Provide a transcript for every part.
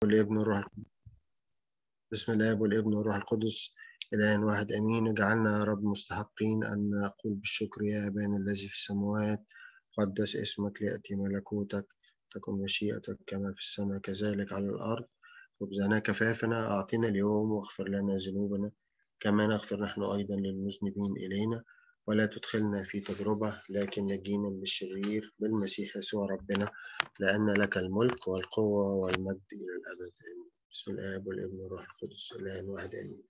والابن والروح القدس بسم الله والابن والروح القدس إله واحد أمين اجعلنا يا رب مستحقين أن نقول بالشكر يا أبانا الذي في السماوات قدس اسمك ليأتي ملكوتك تكن مشيئتك كما في السماء كذلك على الأرض خبزنا كفافنا أعطنا اليوم واغفر لنا ذنوبنا كما نغفر نحن أيضا للمذنبين إلينا ولا تدخلنا في تجربة لكن نجينا من الشرير بالمسيح يسوع ربنا لأن لك الملك والقوة والمجد إلى الأبد آمين بسم الآب والابن والروح القدس إله واحد آمين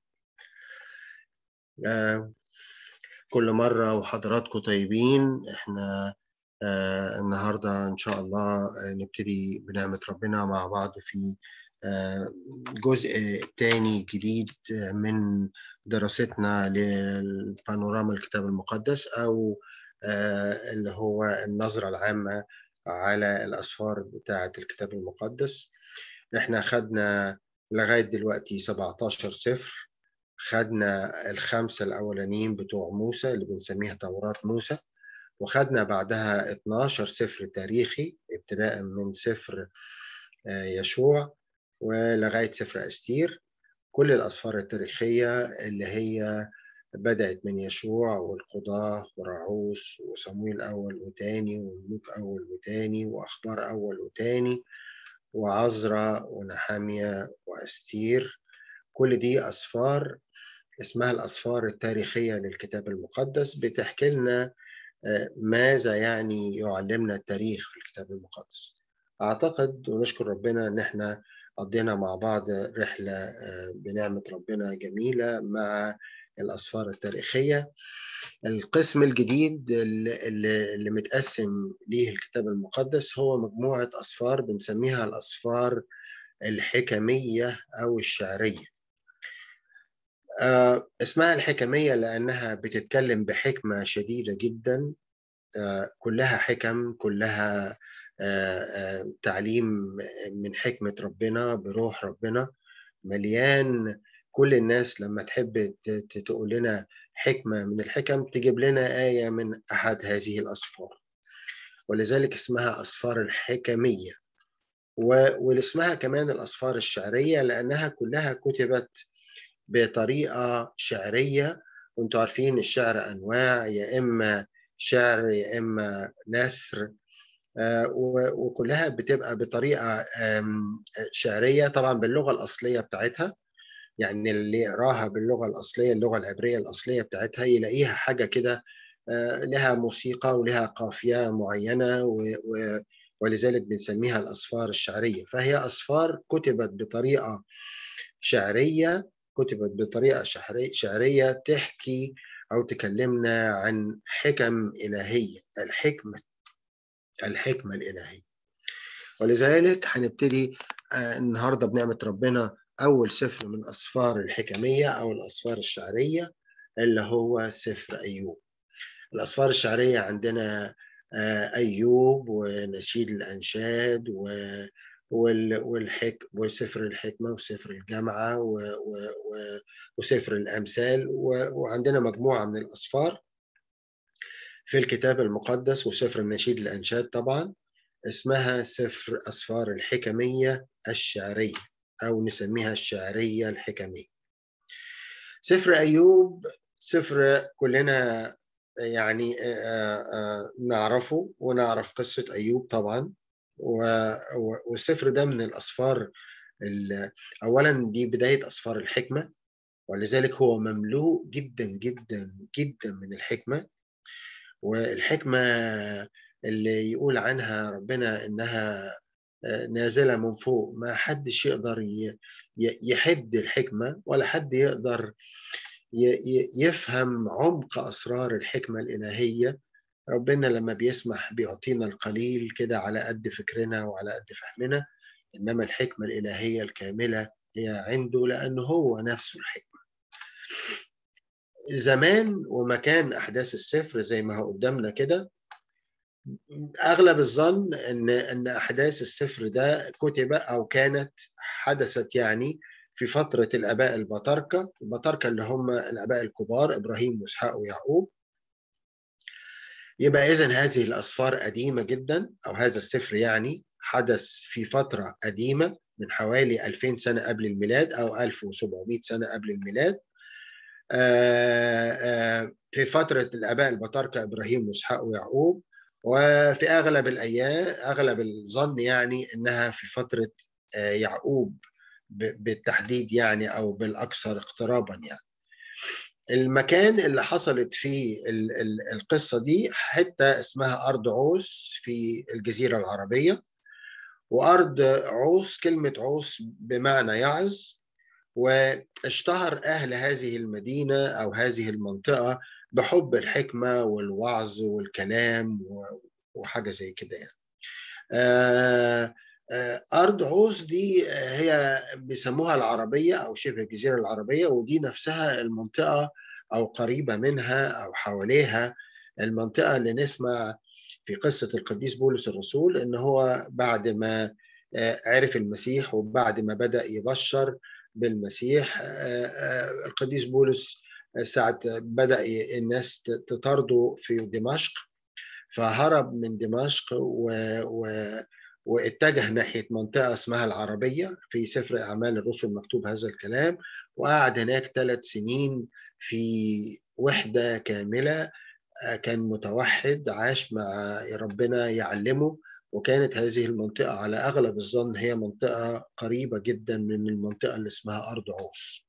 آه كل مرة وحضراتكم طيبين احنا آه النهاردة إن شاء الله نبتدي بنعمة ربنا مع بعض في آه جزء تاني جديد من دراستنا للبانوراما الكتاب المقدس أو اللي هو النظرة العامة على الأسفار بتاعة الكتاب المقدس احنا خدنا لغاية دلوقتي 17 سفر خدنا الخمسة الأولانيين بتوع موسى اللي بنسميها توراة موسى وخدنا بعدها 12 سفر تاريخي ابتداء من سفر يشوع ولغاية سفر أستير كل الأسفار التاريخية اللي هي بدأت من يشوع والقضاة ورعوس وصمويل أول وتاني وملوك أول وتاني وأخبار أول وتاني وعزرا ونحامية وأستير كل دي أسفار اسمها الأسفار التاريخية للكتاب المقدس بتحكي لنا ماذا يعني يعلمنا التاريخ في الكتاب المقدس أعتقد ونشكر ربنا إن احنا قضينا مع بعض رحلة بنعمة ربنا جميلة مع الأسفار التاريخية القسم الجديد اللي, اللي متقسم ليه الكتاب المقدس هو مجموعة أسفار بنسميها الأسفار الحكمية أو الشعرية آه اسمها الحكمية لأنها بتتكلم بحكمة شديدة جدا آه كلها حكم كلها آه تعليم من حكمة ربنا بروح ربنا مليان كل الناس لما تحب تقول لنا حكمة من الحكم تجيب لنا آية من أحد هذه الأسفار ولذلك اسمها أسفار الحكمية واسمها كمان الأسفار الشعرية لأنها كلها كتبت بطريقة شعرية وانتوا عارفين الشعر أنواع يا إما شعر يا إما نثر وكلها بتبقى بطريقة شعرية طبعا باللغة الأصلية بتاعتها يعني اللي يقراها باللغة الأصلية اللغة العبرية الأصلية بتاعتها يلاقيها حاجة كده لها موسيقى ولها قافية معينة ولذلك بنسميها الأسفار الشعرية فهي أسفار كتبت بطريقة شعرية كتبت بطريقة شعرية تحكي أو تكلمنا عن حكم إلهية الحكمة الحكمة الإلهية ولذلك هنبتدي النهاردة بنعمة ربنا أول سفر من أسفار الحكمية أو الأسفار الشعرية اللي هو سفر أيوب الأسفار الشعرية عندنا أيوب ونشيد الأنشاد و والحك وسفر الحكمة وسفر الجامعة و... و... و... وسفر الأمثال و... وعندنا مجموعة من الأسفار في الكتاب المقدس وسفر النشيد الأنشاد طبعا اسمها سفر أسفار الحكمية الشعرية أو نسميها الشعرية الحكمية سفر أيوب سفر كلنا يعني نعرفه ونعرف قصة أيوب طبعا والسفر ده من الأسفار أولا دي بداية أسفار الحكمة ولذلك هو مملوء جدا جدا جدا من الحكمة والحكمة اللي يقول عنها ربنا إنها نازلة من فوق ما حدش يقدر يحد الحكمة ولا حد يقدر يفهم عمق أسرار الحكمة الإلهية ربنا لما بيسمح بيعطينا القليل كده على قد فكرنا وعلى قد فهمنا إنما الحكمة الإلهية الكاملة هي عنده لأنه هو نفسه الحكمة زمان ومكان أحداث السفر زي ما هو قدامنا كده اغلب الظن ان ان احداث السفر ده كتب او كانت حدثت يعني في فتره الاباء البطاركه البطاركه اللي هم الاباء الكبار ابراهيم واسحاق ويعقوب يبقى اذا هذه الاسفار قديمه جدا او هذا السفر يعني حدث في فتره قديمه من حوالي 2000 سنة قبل الميلاد أو 1700 سنة قبل الميلاد في فترة الآباء البطاركة إبراهيم وإسحاق ويعقوب وفي أغلب الأيام أغلب الظن يعني إنها في فترة يعقوب بالتحديد يعني أو بالأكثر اقترابا يعني المكان اللي حصلت فيه القصة دي حتة اسمها أرض عوس في الجزيرة العربية وأرض عوس كلمة عوس بمعنى يعز واشتهر أهل هذه المدينة أو هذه المنطقة بحب الحكمة والوعظ والكلام وحاجة زي كده يعني. آه، آه، أرض عوز دي هي بيسموها العربية أو شبه الجزيرة العربية ودي نفسها المنطقة أو قريبة منها أو حواليها المنطقة اللي نسمع في قصة القديس بولس الرسول إن هو بعد ما آه، عرف المسيح وبعد ما بدأ يبشر بالمسيح القديس بولس ساعة بدأ الناس تطارده في دمشق فهرب من دمشق و... و... واتجه ناحية منطقة اسمها العربية في سفر أعمال الرسل مكتوب هذا الكلام وقعد هناك ثلاث سنين في وحدة كاملة كان متوحد عاش مع ربنا يعلمه وكانت هذه المنطقة على أغلب الظن هي منطقة قريبة جدا من المنطقة اللي اسمها أرض عوس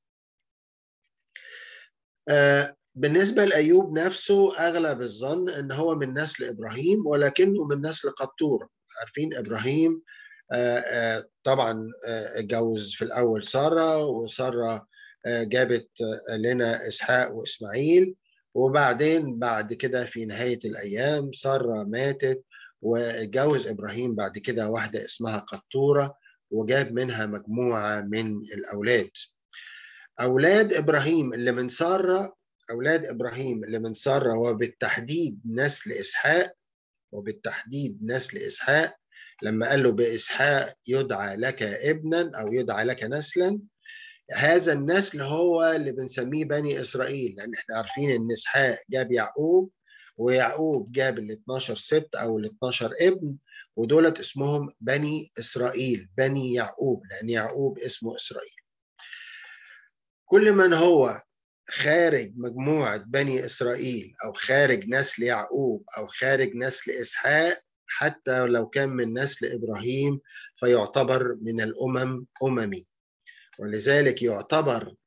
آه، بالنسبة لأيوب نفسه أغلب الظن أن هو من نسل إبراهيم ولكنه من نسل قطور عارفين إبراهيم آه، آه، طبعا اتجوز في الأول سارة وسارة جابت لنا إسحاق وإسماعيل وبعدين بعد كده في نهاية الأيام سارة ماتت واتجوز إبراهيم بعد كده واحدة اسمها قطورة وجاب منها مجموعة من الأولاد أولاد إبراهيم اللي من سارة أولاد إبراهيم اللي من سارة وبالتحديد نسل إسحاق وبالتحديد نسل إسحاق لما قال له بإسحاق يدعى لك ابنا أو يدعى لك نسلا هذا النسل هو اللي بنسميه بني إسرائيل لأن احنا عارفين إن إسحاق جاب يعقوب ويعقوب جاب ال 12 سبت أو ال 12 ابن ودولت اسمهم بني إسرائيل بني يعقوب لأن يعقوب اسمه إسرائيل كل من هو خارج مجموعة بني إسرائيل أو خارج نسل يعقوب أو خارج نسل إسحاق حتى لو كان من نسل إبراهيم فيعتبر من الأمم أممي ولذلك يعتبر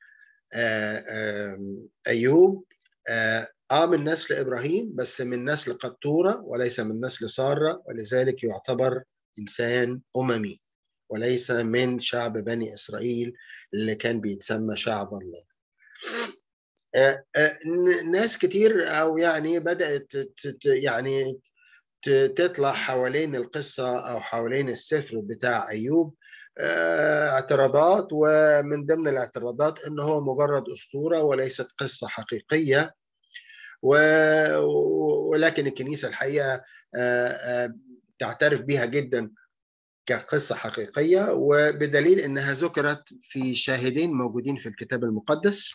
أيوب آه من نسل إبراهيم بس من نسل قطورة وليس من نسل سارة ولذلك يعتبر إنسان أممي وليس من شعب بني إسرائيل اللي كان بيتسمى شعب الله آه، آه، ناس كتير او يعني بدات يعني تطلع حوالين القصه او حوالين السفر بتاع ايوب آه، اعتراضات ومن ضمن الاعتراضات انه هو مجرد اسطوره وليست قصه حقيقيه ولكن الكنيسه الحقيقه تعترف بها جدا كقصة حقيقية وبدليل أنها ذكرت في شاهدين موجودين في الكتاب المقدس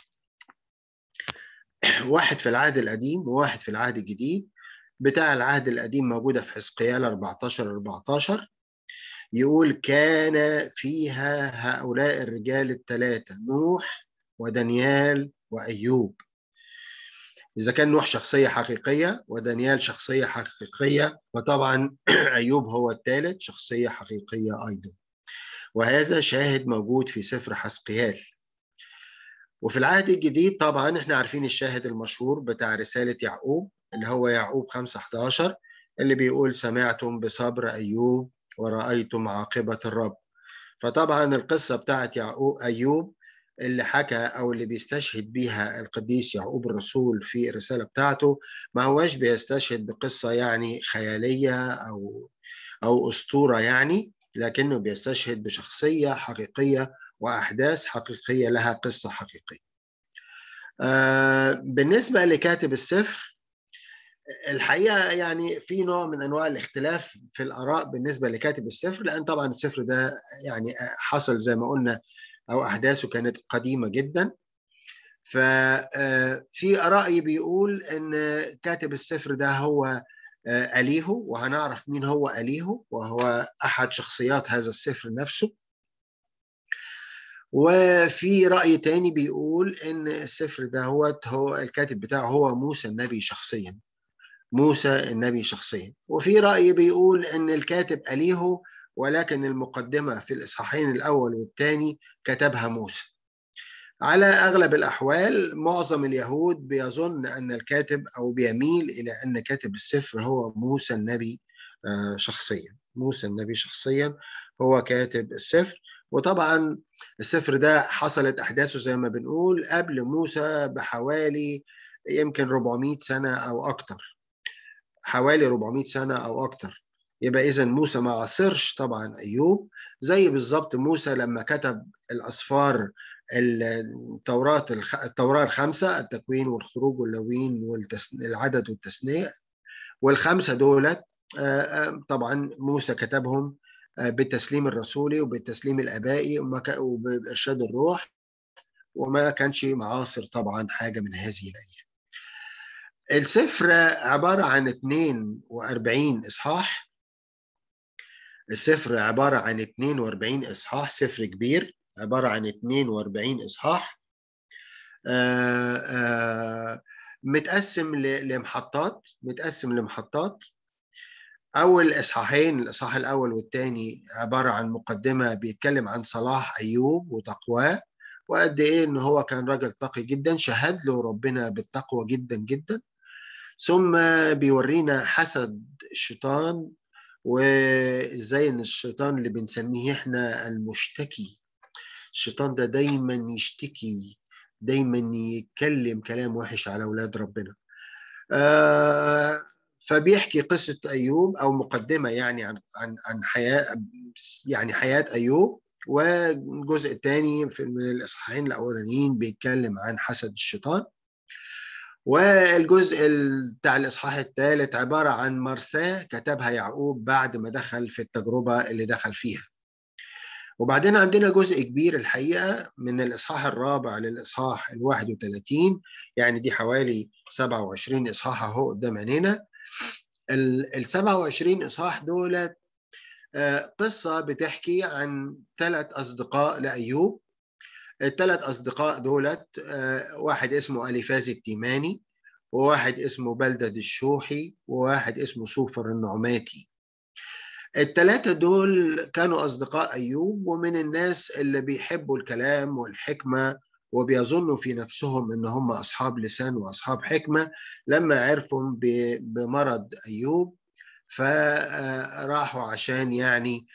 واحد في العهد القديم وواحد في العهد الجديد بتاع العهد القديم موجودة في حزقيال 14 14 يقول كان فيها هؤلاء الرجال الثلاثة نوح ودانيال وأيوب إذا كان نوح شخصية حقيقية ودانيال شخصية حقيقية فطبعا أيوب هو الثالث شخصية حقيقية أيضا وهذا شاهد موجود في سفر حسقيال وفي العهد الجديد طبعا احنا عارفين الشاهد المشهور بتاع رسالة يعقوب اللي هو يعقوب 5 11 اللي بيقول سمعتم بصبر أيوب ورأيتم عاقبة الرب فطبعا القصة بتاعت يعقوب أيوب اللي حكى او اللي بيستشهد بيها القديس يعقوب الرسول في الرساله بتاعته ما هوش بيستشهد بقصه يعني خياليه او او اسطوره يعني لكنه بيستشهد بشخصيه حقيقيه واحداث حقيقيه لها قصه حقيقيه. آه بالنسبه لكاتب السفر الحقيقه يعني في نوع من انواع الاختلاف في الاراء بالنسبه لكاتب السفر لان طبعا السفر ده يعني حصل زي ما قلنا او احداثه كانت قديمه جدا ففي آه، رأي بيقول ان كاتب السفر ده هو آه، أليهو وهنعرف مين هو أليهو وهو أحد شخصيات هذا السفر نفسه وفي رأي تاني بيقول إن السفر ده هو هو الكاتب بتاعه هو موسى النبي شخصيا موسى النبي شخصيا وفي رأي بيقول إن الكاتب أليهو ولكن المقدمة في الإصحاحين الأول والثاني كتبها موسى على أغلب الأحوال معظم اليهود بيظن أن الكاتب أو بيميل إلى أن كاتب السفر هو موسى النبي شخصيا موسى النبي شخصيا هو كاتب السفر وطبعا السفر ده حصلت أحداثه زي ما بنقول قبل موسى بحوالي يمكن 400 سنة أو أكتر حوالي 400 سنة أو أكتر يبقى إذا موسى ما عاصرش طبعا أيوب زي بالظبط موسى لما كتب الأسفار التوراة التوراة الخمسة التكوين والخروج واللوين والعدد والتثنية والخمسة دولت طبعا موسى كتبهم بالتسليم الرسولي وبالتسليم الآبائي وبإرشاد الروح وما كانش معاصر طبعا حاجة من هذه الأيام السفر عبارة عن 42 إصحاح السفر عبارة عن 42 إصحاح سفر كبير عبارة عن 42 إصحاح آآ آآ متقسم لمحطات متقسم لمحطات أول إصحاحين الإصحاح الأول والثاني عبارة عن مقدمة بيتكلم عن صلاح أيوب وتقواه وقد إيه إن هو كان راجل تقي جدا شهد له ربنا بالتقوى جدا جدا ثم بيورينا حسد الشيطان وإزاي إن الشيطان اللي بنسميه إحنا المشتكي الشيطان ده دايما يشتكي دايما يتكلم كلام وحش على أولاد ربنا آه فبيحكي قصة أيوب أو مقدمة يعني عن عن عن حياة يعني حياة أيوب والجزء الثاني في من الإصحاحين الأولانيين بيتكلم عن حسد الشيطان والجزء بتاع الإصحاح الثالث عبارة عن مرثاة كتبها يعقوب بعد ما دخل في التجربة اللي دخل فيها وبعدين عندنا جزء كبير الحقيقة من الإصحاح الرابع للإصحاح ال 31 يعني دي حوالي 27 إصحاح أهو قدام عينينا ال 27 إصحاح دولت قصة بتحكي عن ثلاث أصدقاء لأيوب الثلاث أصدقاء دولت واحد اسمه أليفاز التيماني وواحد اسمه بلدد الشوحي وواحد اسمه صوفر النعماتي الثلاثة دول كانوا أصدقاء أيوب ومن الناس اللي بيحبوا الكلام والحكمة وبيظنوا في نفسهم إن هم أصحاب لسان وأصحاب حكمة لما عرفوا بمرض أيوب فراحوا عشان يعني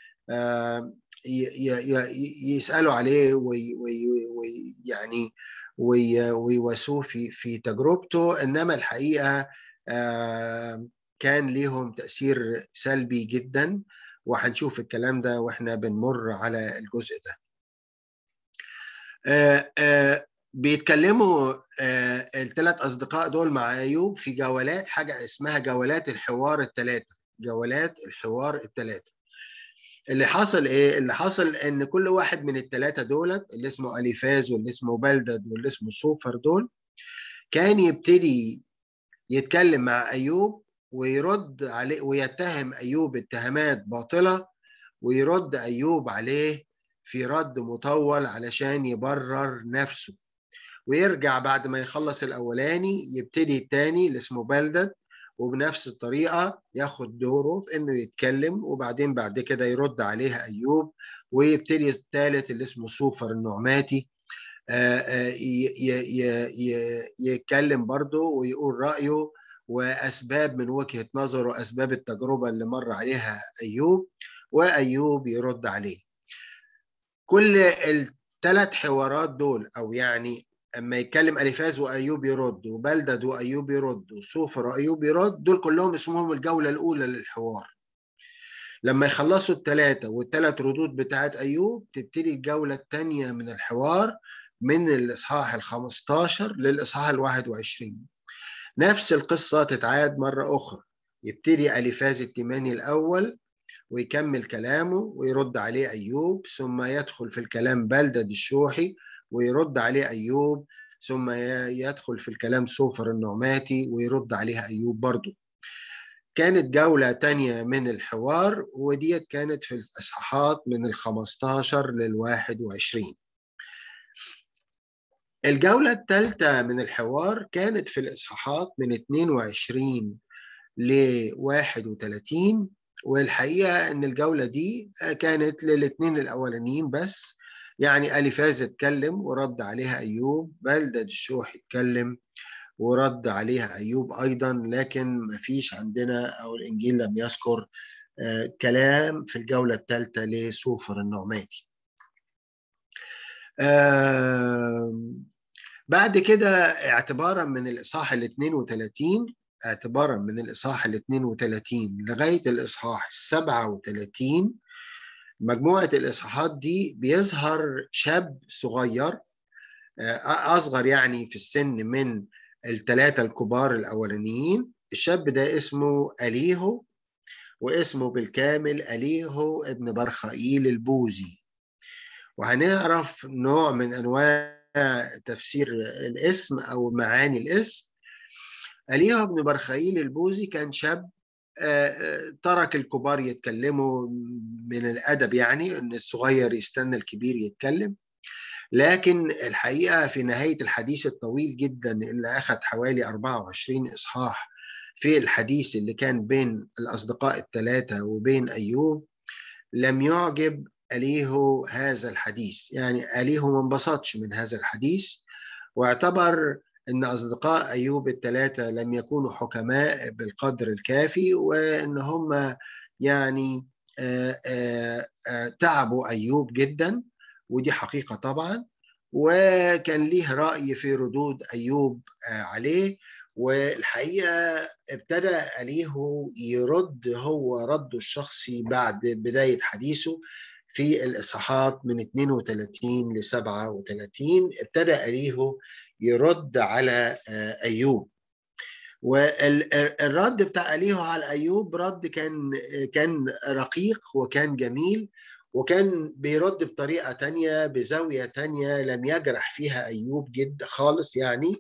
يسألوا عليه ويعني ويواسوه في في تجربته إنما الحقيقة كان ليهم تأثير سلبي جدا وهنشوف الكلام ده واحنا بنمر على الجزء ده آآ آآ بيتكلموا الثلاث أصدقاء دول مع أيوب في جولات حاجة اسمها جولات الحوار الثلاثة جولات الحوار الثلاثة اللي حصل ايه؟ اللي حصل ان كل واحد من الثلاثة دولت اللي اسمه أليفاز واللي اسمه بلدد واللي اسمه صوفر دول كان يبتدي يتكلم مع أيوب ويرد عليه ويتهم أيوب اتهامات باطلة ويرد أيوب عليه في رد مطول علشان يبرر نفسه ويرجع بعد ما يخلص الأولاني يبتدي التاني اللي اسمه بلدد وبنفس الطريقة ياخد دوره في إنه يتكلم وبعدين بعد كده يرد عليها أيوب ويبتدي الثالث اللي اسمه صوفر النعماتي يتكلم برضه ويقول رأيه وأسباب من وجهة نظره وأسباب التجربة اللي مر عليها أيوب وأيوب يرد عليه كل الثلاث حوارات دول أو يعني اما يتكلم اليفاز وايوب يرد وبلدد وايوب يرد وصوفر وايوب يرد دول كلهم اسمهم الجوله الاولى للحوار لما يخلصوا الثلاثه والثلاث ردود بتاعت ايوب تبتدي الجوله الثانيه من الحوار من الاصحاح ال 15 للاصحاح ال 21 نفس القصه تتعاد مره اخرى يبتدي اليفاز التيماني الاول ويكمل كلامه ويرد عليه ايوب ثم يدخل في الكلام بلدد الشوحي ويرد عليه أيوب ثم يدخل في الكلام سوفر النعماتي ويرد عليها أيوب برضو كانت جولة تانية من الحوار وديت كانت في الإصحاحات من ال 15 لل 21 الجولة الثالثة من الحوار كانت في الإصحاحات من 22 ل 31 والحقيقة إن الجولة دي كانت للاثنين الأولانيين بس يعني أليفاز اتكلم ورد عليها أيوب بلدد الشوح اتكلم ورد عليها أيوب أيضا لكن ما فيش عندنا أو الإنجيل لم يذكر آه كلام في الجولة الثالثة لسوفر النعماتي آه بعد كده اعتبارا من الإصحاح ال 32 اعتبارا من الإصحاح ال 32 لغاية الإصحاح ال 37 مجموعة الإصحاحات دي بيظهر شاب صغير أصغر يعني في السن من الثلاثة الكبار الأولانيين الشاب ده اسمه أليهو واسمه بالكامل أليهو ابن برخائيل البوزي وهنعرف نوع من أنواع تفسير الاسم أو معاني الاسم أليهو ابن برخائيل البوزي كان شاب ترك الكبار يتكلموا من الأدب يعني أن الصغير يستنى الكبير يتكلم لكن الحقيقة في نهاية الحديث الطويل جدا اللي أخذ حوالي 24 إصحاح في الحديث اللي كان بين الأصدقاء الثلاثة وبين أيوب لم يعجب أليهو هذا الحديث يعني أليهو ما انبسطش من هذا الحديث واعتبر ان اصدقاء ايوب الثلاثه لم يكونوا حكماء بالقدر الكافي وان هم يعني آآ آآ تعبوا ايوب جدا ودي حقيقه طبعا وكان ليه راي في ردود ايوب عليه والحقيقه ابتدى اليه يرد هو رده الشخصي بعد بدايه حديثه في الاصحاحات من 32 ل 37 ابتدى اليه يرد على ايوب والرد بتاع اليه على ايوب رد كان كان رقيق وكان جميل وكان بيرد بطريقه تانية بزاويه تانية لم يجرح فيها ايوب جد خالص يعني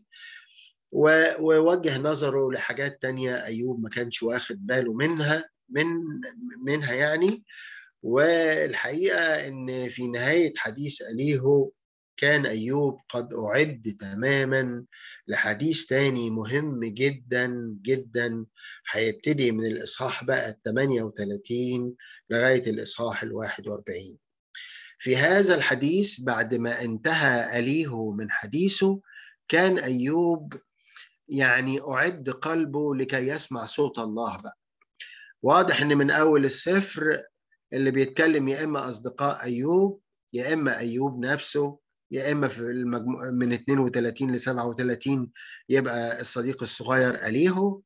ووجه نظره لحاجات تانية ايوب ما كانش واخد باله منها من منها يعني والحقيقه ان في نهايه حديث اليهو كان أيوب قد أعد تماما لحديث تاني مهم جدا جدا هيبتدي من الإصحاح بقى ال 38 لغاية الإصحاح ال 41 في هذا الحديث بعد ما انتهى أليه من حديثه كان أيوب يعني أعد قلبه لكي يسمع صوت الله بقى واضح ان من اول السفر اللي بيتكلم يا اما اصدقاء ايوب يا اما ايوب نفسه يا اما في المجموع من 32 ل 37 يبقى الصديق الصغير اليهو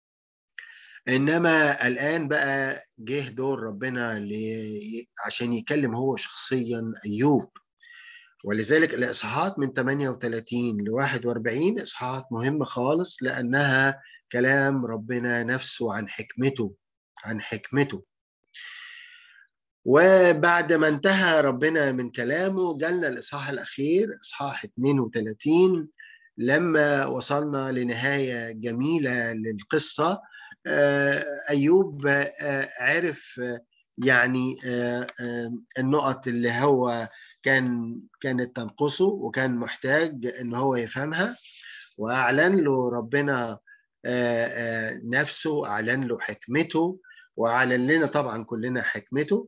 انما الان بقى جه دور ربنا ل... عشان يكلم هو شخصيا ايوب ولذلك الاصحاحات من 38 ل 41 اصحاحات مهمه خالص لانها كلام ربنا نفسه عن حكمته عن حكمته وبعد ما انتهى ربنا من كلامه جالنا الإصحاح الأخير إصحاح 32 لما وصلنا لنهاية جميلة للقصة أيوب عرف يعني النقط اللي هو كان كانت تنقصه وكان محتاج ان هو يفهمها واعلن له ربنا نفسه اعلن له حكمته واعلن لنا طبعا كلنا حكمته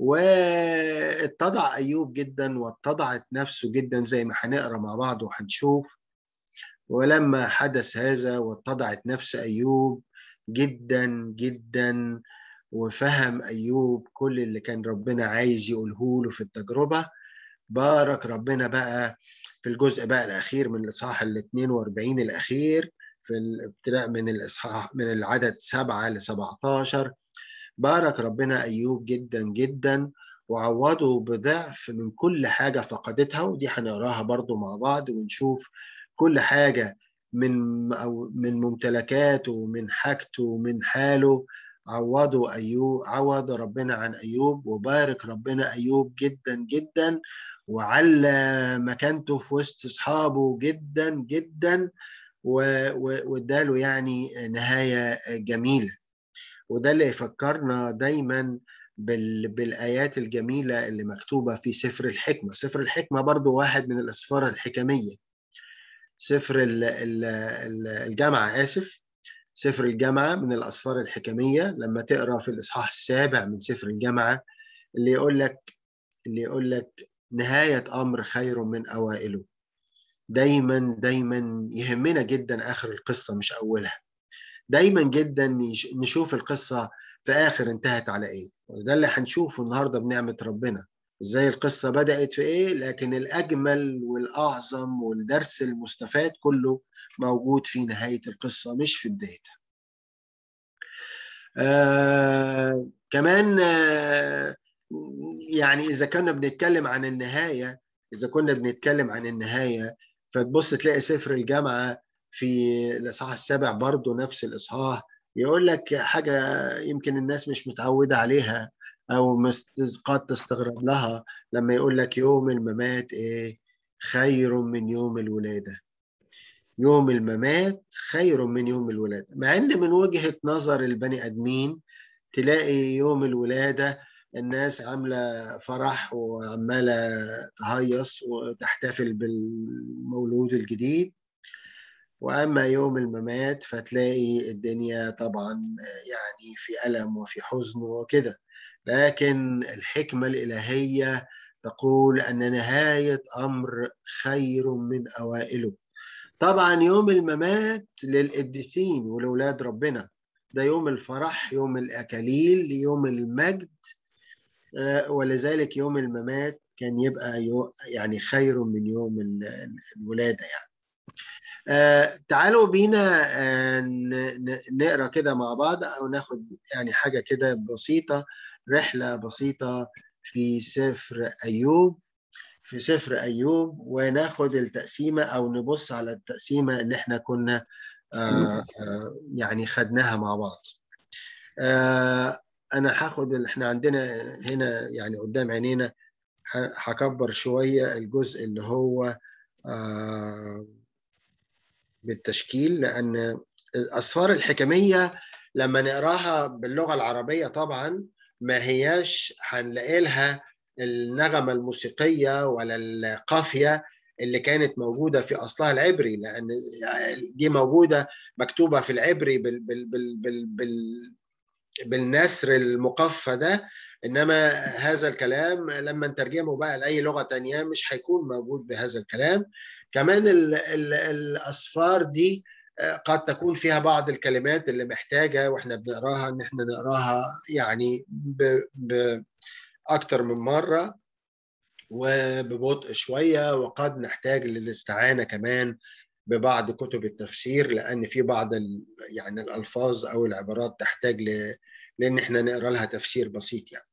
واتضع ايوب جدا واتضعت نفسه جدا زي ما هنقرا مع بعض وهنشوف ولما حدث هذا واتضعت نفس ايوب جدا جدا وفهم ايوب كل اللي كان ربنا عايز يقوله له في التجربه بارك ربنا بقى في الجزء بقى الاخير من الاصحاح ال 42 الاخير في الابتداء من الاصحاح من العدد 7 ل 17 بارك ربنا ايوب جدا جدا وعوضه بضعف من كل حاجه فقدتها ودي هنقراها برضو مع بعض ونشوف كل حاجه من أو من ممتلكاته ومن حاجته ومن حاله عوضوا ايوب عوض ربنا عن ايوب وبارك ربنا ايوب جدا جدا وعلى مكانته في وسط اصحابه جدا جدا واداله يعني نهايه جميله وده اللي يفكرنا دايما بالايات الجميله اللي مكتوبه في سفر الحكمه سفر الحكمه برضو واحد من الاسفار الحكميه سفر الجامعة آسف سفر الجامعة من الأسفار الحكمية لما تقرأ في الإصحاح السابع من سفر الجامعة اللي يقول لك اللي يقول لك نهاية أمر خير من أوائله دايما دايما يهمنا جدا آخر القصة مش أولها دايما جدا نشوف القصة في آخر انتهت على إيه وده اللي هنشوفه النهاردة بنعمة ربنا ازاي القصة بدأت في ايه لكن الأجمل والأعظم والدرس المستفاد كله موجود في نهاية القصة مش في بدايتها آه كمان آه يعني إذا كنا بنتكلم عن النهاية إذا كنا بنتكلم عن النهاية فتبص تلاقي سفر الجامعة في الإصحاح السابع برضه نفس الإصحاح يقول لك حاجة يمكن الناس مش متعودة عليها أو قد تستغرب لها لما يقول لك يوم الممات إيه خير من يوم الولادة يوم الممات خير من يوم الولادة مع أن من وجهة نظر البني آدمين تلاقي يوم الولادة الناس عاملة فرح وعمالة تهيص وتحتفل بالمولود الجديد وأما يوم الممات فتلاقي الدنيا طبعا يعني في ألم وفي حزن وكده لكن الحكمة الإلهية تقول أن نهاية أمر خير من أوائله طبعا يوم الممات للقديسين ولولاد ربنا ده يوم الفرح يوم الأكاليل يوم المجد ولذلك يوم الممات كان يبقى يعني خير من يوم الولادة يعني آه تعالوا بينا آه نقرا كده مع بعض او ناخد يعني حاجه كده بسيطه رحله بسيطه في سفر ايوب في سفر ايوب وناخد التقسيمه او نبص على التقسيمه اللي احنا كنا آه يعني خدناها مع بعض انا هاخد اللي احنا عندنا هنا يعني قدام عينينا هكبر شويه الجزء اللي هو بالتشكيل لان الاسفار الحكميه لما نقراها باللغه العربيه طبعا ما هياش هنلاقي لها النغمه الموسيقيه ولا القافيه اللي كانت موجوده في اصلها العبري لان دي موجوده مكتوبه في العبري بال بال بال بال بال بالنسر المقفى ده انما هذا الكلام لما نترجمه بقى لاي لغه تانية مش هيكون موجود بهذا الكلام كمان ال ال الاسفار دي قد تكون فيها بعض الكلمات اللي محتاجه واحنا بنقراها ان احنا نقراها يعني ب ب اكتر من مره وببطء شويه وقد نحتاج للاستعانه كمان ببعض كتب التفسير لان في بعض يعني الالفاظ او العبارات تحتاج ل لان احنا نقرا لها تفسير بسيط يعني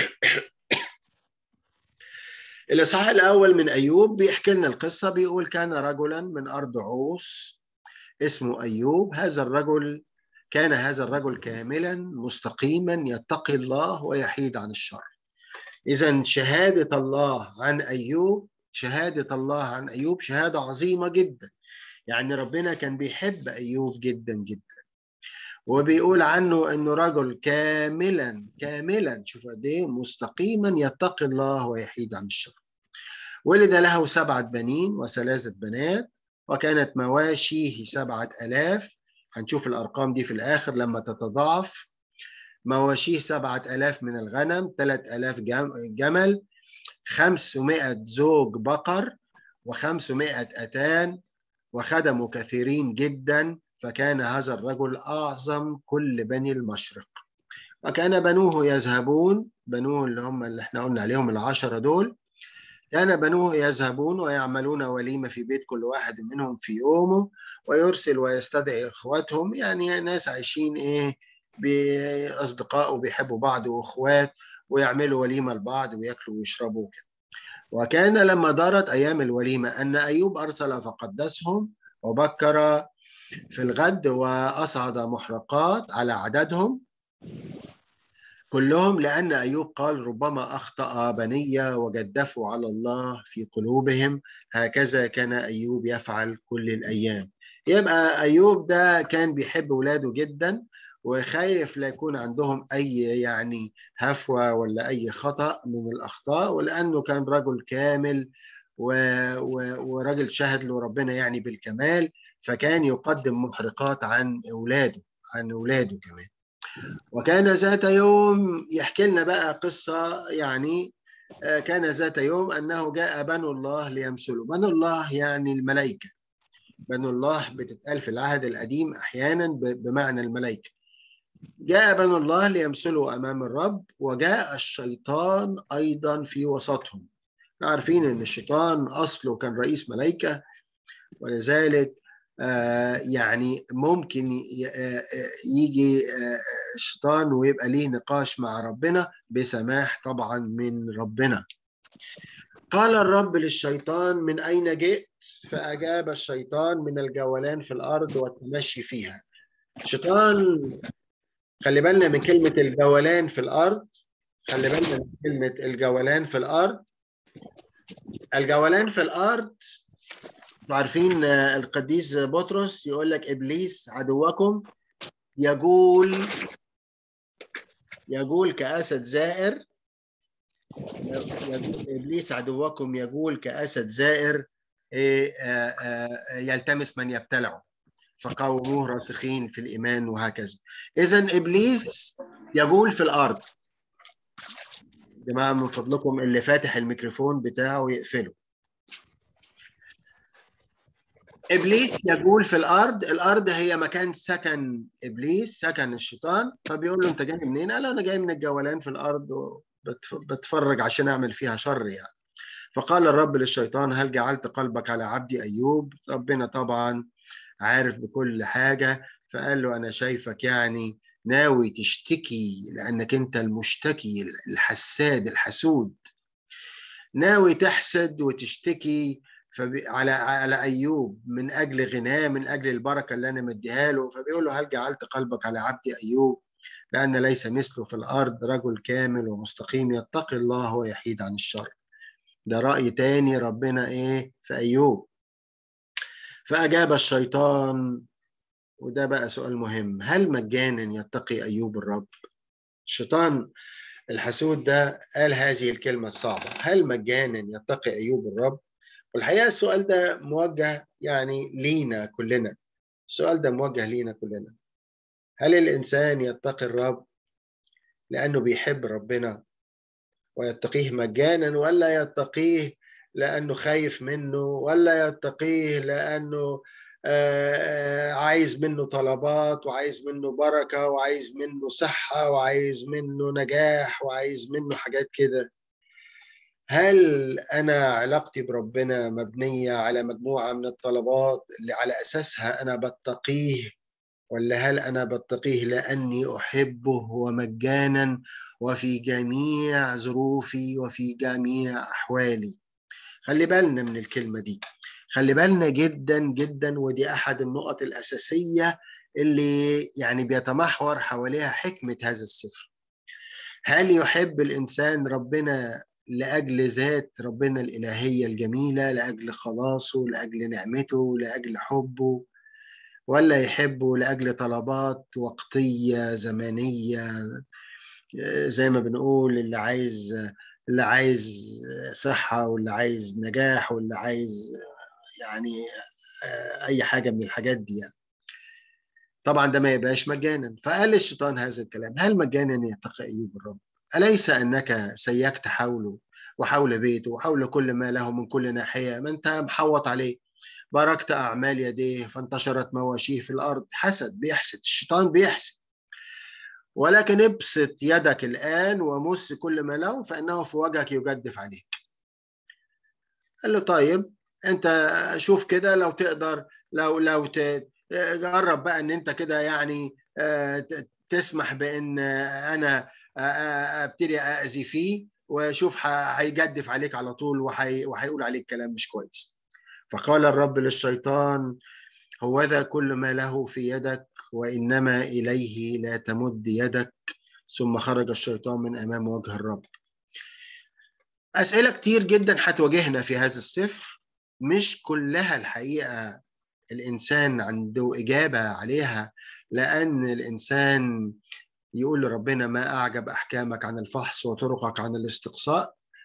الاصحاح الاول من ايوب بيحكي لنا القصه بيقول كان رجلا من ارض عوس اسمه ايوب هذا الرجل كان هذا الرجل كاملا مستقيما يتقي الله ويحيد عن الشر اذا شهاده الله عن ايوب شهاده الله عن ايوب شهاده عظيمه جدا يعني ربنا كان بيحب ايوب جدا جدا وبيقول عنه انه رجل كاملا كاملا شوف قد ايه مستقيما يتقي الله ويحيد عن الشر ولد له سبعة بنين وثلاثة بنات وكانت مواشيه سبعة ألاف هنشوف الأرقام دي في الآخر لما تتضاعف مواشيه سبعة ألاف من الغنم ثلاثة ألاف جمل خمسمائة زوج بقر وخمسمائة أتان وخدموا كثيرين جدا فكان هذا الرجل أعظم كل بني المشرق وكان بنوه يذهبون بنوه اللي هم اللي احنا قلنا عليهم العشرة دول كان بنوه يذهبون ويعملون وليمة في بيت كل واحد منهم في يومه ويرسل ويستدعي إخواتهم يعني ناس عايشين إيه بأصدقاء وبيحبوا بعض وإخوات ويعملوا وليمة لبعض ويأكلوا ويشربوا كده وكان لما دارت أيام الوليمة أن أيوب أرسل فقدسهم وبكر في الغد وأصعد محرقات على عددهم كلهم لأن أيوب قال ربما أخطأ بني وجدفوا على الله في قلوبهم هكذا كان أيوب يفعل كل الأيام يبقى أيوب ده كان بيحب ولاده جدا وخايف لا يكون عندهم أي يعني هفوة ولا أي خطأ من الأخطاء ولأنه كان رجل كامل وراجل شهد له ربنا يعني بالكمال فكان يقدم محرقات عن اولاده عن اولاده كمان وكان ذات يوم يحكي لنا بقى قصه يعني كان ذات يوم انه جاء بنو الله ليمثلوا بنو الله يعني الملائكه بنو الله بتتقال في العهد القديم احيانا بمعنى الملائكه جاء بنو الله ليمثلوا امام الرب وجاء الشيطان ايضا في وسطهم عارفين ان الشيطان اصله كان رئيس ملائكه ولذلك يعني ممكن يجي الشيطان ويبقى ليه نقاش مع ربنا بسماح طبعا من ربنا قال الرب للشيطان من أين جئت فأجاب الشيطان من الجولان في الأرض والتمشي فيها الشيطان خلي بالنا من كلمة الجولان في الأرض خلي بالنا من كلمة الجولان في الأرض الجولان في الأرض عارفين القديس بطرس يقول لك إبليس عدوكم يقول يقول كأسد زائر إبليس عدوكم يقول كأسد زائر يلتمس من يبتلعه فقاوموه راسخين في الإيمان وهكذا إذا إبليس يقول في الأرض جماعة من فضلكم اللي فاتح الميكروفون بتاعه يقفله ابليس يقول في الارض الارض هي مكان سكن ابليس سكن الشيطان فبيقول له انت جاي منين قال انا جاي من الجولان في الارض وبتفرج عشان اعمل فيها شر يعني فقال الرب للشيطان هل جعلت قلبك على عبدي ايوب ربنا طبعا عارف بكل حاجه فقال له انا شايفك يعني ناوي تشتكي لانك انت المشتكي الحساد الحسود ناوي تحسد وتشتكي على على ايوب من اجل غناه من اجل البركه اللي انا مديها له فبيقول له هل جعلت قلبك على عبدي ايوب لان ليس مثله في الارض رجل كامل ومستقيم يتقي الله ويحيد عن الشر ده راي تاني ربنا ايه في ايوب فاجاب الشيطان وده بقى سؤال مهم هل مجانا يتقي ايوب الرب الشيطان الحسود ده قال هذه الكلمه الصعبه هل مجانا يتقي ايوب الرب والحقيقه السؤال ده موجه يعني لينا كلنا السؤال ده موجه لينا كلنا هل الانسان يتقي الرب لانه بيحب ربنا ويتقيه مجانا ولا يتقيه لانه خايف منه ولا يتقيه لانه عايز منه طلبات وعايز منه بركه وعايز منه صحه وعايز منه نجاح وعايز منه حاجات كده هل انا علاقتي بربنا مبنيه على مجموعه من الطلبات اللي على اساسها انا بتقيه ولا هل انا بتقيه لاني احبه ومجانا وفي جميع ظروفي وفي جميع احوالي خلي بالنا من الكلمه دي خلي بالنا جدا جدا ودي احد النقط الاساسيه اللي يعني بيتمحور حواليها حكمه هذا السفر هل يحب الانسان ربنا لاجل ذات ربنا الالهيه الجميله لاجل خلاصه لاجل نعمته لاجل حبه ولا يحبه لاجل طلبات وقتيه زمنيه زي ما بنقول اللي عايز اللي عايز صحه واللي عايز نجاح واللي عايز يعني اي حاجه من الحاجات دي يعني. طبعا ده ما يبقاش مجانا فقال الشيطان هذا الكلام هل مجانا يتقي ايوب الرب أليس أنك سيكت حوله وحول بيته وحول كل ما له من كل ناحية ما أنت محوط عليه باركت أعمال يديه فانتشرت مواشيه في الأرض حسد بيحسد الشيطان بيحسد ولكن ابسط يدك الآن ومس كل ما له فإنه في وجهك يجدف عليك قال له طيب أنت شوف كده لو تقدر لو لو جرب بقى ان انت كده يعني تسمح بان انا ابتدي اذي فيه وشوف هيجدف عليك على طول وهيقول عليك كلام مش كويس فقال الرب للشيطان هوذا كل ما له في يدك وانما اليه لا تمد يدك ثم خرج الشيطان من امام وجه الرب اسئله كتير جدا هتواجهنا في هذا السفر مش كلها الحقيقه الانسان عنده اجابه عليها لان الانسان يقول لربنا ما اعجب احكامك عن الفحص وطرقك عن الاستقصاء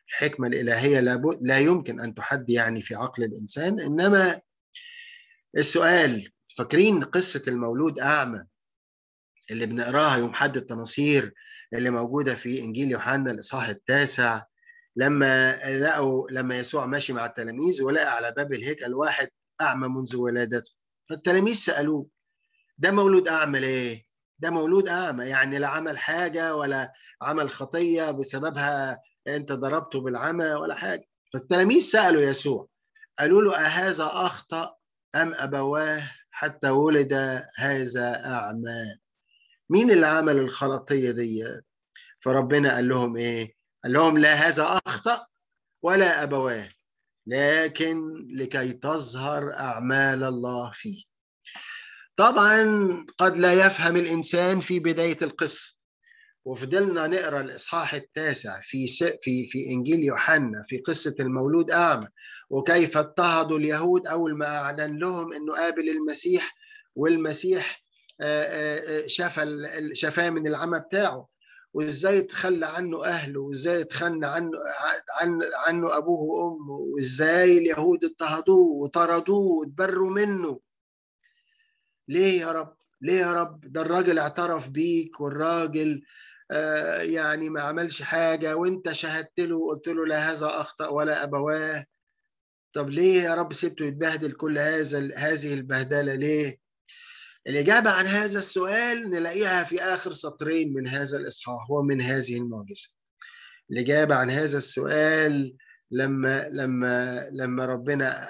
الحكمة الإلهية لا يمكن أن تحد يعني في عقل الإنسان إنما السؤال فاكرين قصة المولود أعمى اللي بنقراها يوم حد التناصير اللي موجودة في إنجيل يوحنا الإصحاح التاسع لما لقوا لما يسوع ماشي مع التلاميذ ولقى على باب الهيكل واحد أعمى منذ ولادته فالتلاميذ سألوه ده مولود أعمى ليه؟ ده مولود أعمى يعني لا عمل حاجة ولا عمل خطية بسببها أنت ضربته بالعمى ولا حاجة فالتلاميذ سألوا يسوع قالوا له أهذا أخطأ أم أبواه حتى ولد هذا أعمى مين اللي عمل الخلطية دي فربنا قال لهم إيه قال لهم لا هذا أخطأ ولا أبواه لكن لكي تظهر أعمال الله فيه طبعا قد لا يفهم الإنسان في بداية القصة وفضلنا نقرا الاصحاح التاسع في في في انجيل يوحنا في قصه المولود اعمى وكيف اضطهدوا اليهود اول ما اعلن لهم انه قابل المسيح والمسيح شفى شفاه من العمى بتاعه وازاي تخلى عنه اهله وازاي تخلى عنه عن عنه ابوه وامه وازاي اليهود اضطهدوه وطردوه وتبروا منه ليه يا رب ليه يا رب ده الراجل اعترف بيك والراجل آه يعني ما عملش حاجة وانت شهدت له وقلت له لا هذا أخطأ ولا أبواه طب ليه يا رب سبته يتبهدل كل هذا هذه البهدلة ليه الإجابة عن هذا السؤال نلاقيها في آخر سطرين من هذا الإصحاح ومن هذه المعجزة الإجابة عن هذا السؤال لما لما لما ربنا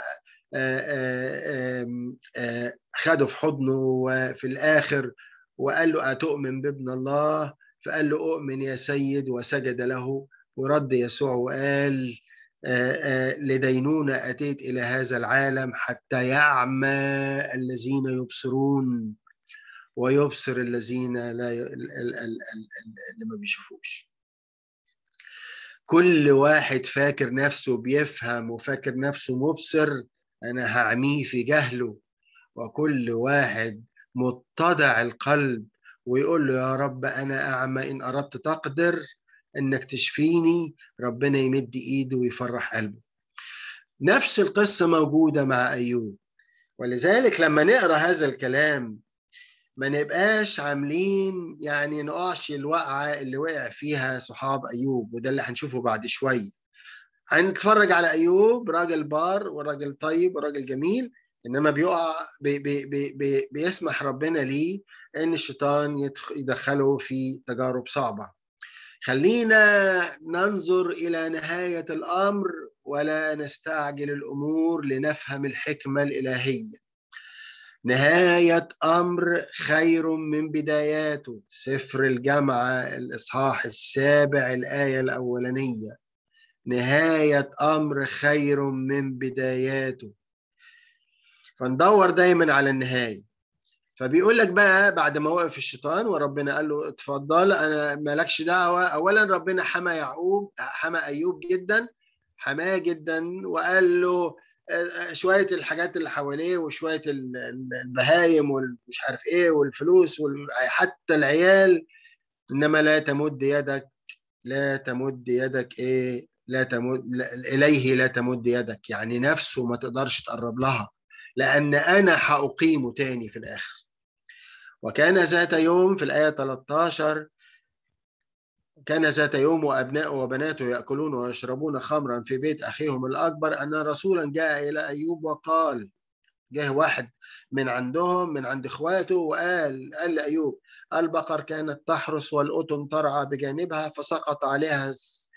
خده في حضنه وفي الآخر وقال له أتؤمن بابن الله فقال له أؤمن يا سيد وسجد له ورد يسوع وقال لدينونة أتيت إلى هذا العالم حتى يعمى الذين يبصرون ويبصر الذين لا ي... اللي ما بيشوفوش كل واحد فاكر نفسه بيفهم وفاكر نفسه مبصر أنا هعميه في جهله وكل واحد متضع القلب ويقول له يا رب أنا أعمى إن أردت تقدر إنك تشفيني ربنا يمد إيده ويفرح قلبه نفس القصة موجودة مع أيوب ولذلك لما نقرأ هذا الكلام ما نبقاش عاملين يعني نقعش الوقعة اللي وقع فيها صحاب أيوب وده اللي هنشوفه بعد شوية هنتفرج على أيوب راجل بار وراجل طيب وراجل جميل إنما بيقع بي بي بي بي بيسمح ربنا ليه إن الشيطان يدخله في تجارب صعبة خلينا ننظر إلى نهاية الأمر ولا نستعجل الأمور لنفهم الحكمة الإلهية نهاية أمر خير من بداياته سفر الجامعة الإصحاح السابع الآية الأولانية نهاية أمر خير من بداياته فندور دايما على النهاية فبيقول لك بقى بعد ما وقف الشيطان وربنا قال له اتفضل انا مالكش دعوه اولا ربنا حمى يعقوب حمى ايوب جدا حماه جدا وقال له شويه الحاجات اللي حواليه وشويه البهايم والمش عارف ايه والفلوس وحتى العيال انما لا تمد يدك لا تمد يدك ايه لا تمد اليه لا تمد يدك يعني نفسه ما تقدرش تقرب لها لان انا هاقيمه تاني في الاخر وكان ذات يوم في الآية 13 كان ذات يوم وأبناء وبناته يأكلون ويشربون خمرا في بيت أخيهم الأكبر أن رسولا جاء إلى أيوب وقال جه واحد من عندهم من عند إخواته وقال قال لأيوب البقر كانت تحرس والأطن ترعى بجانبها فسقط عليها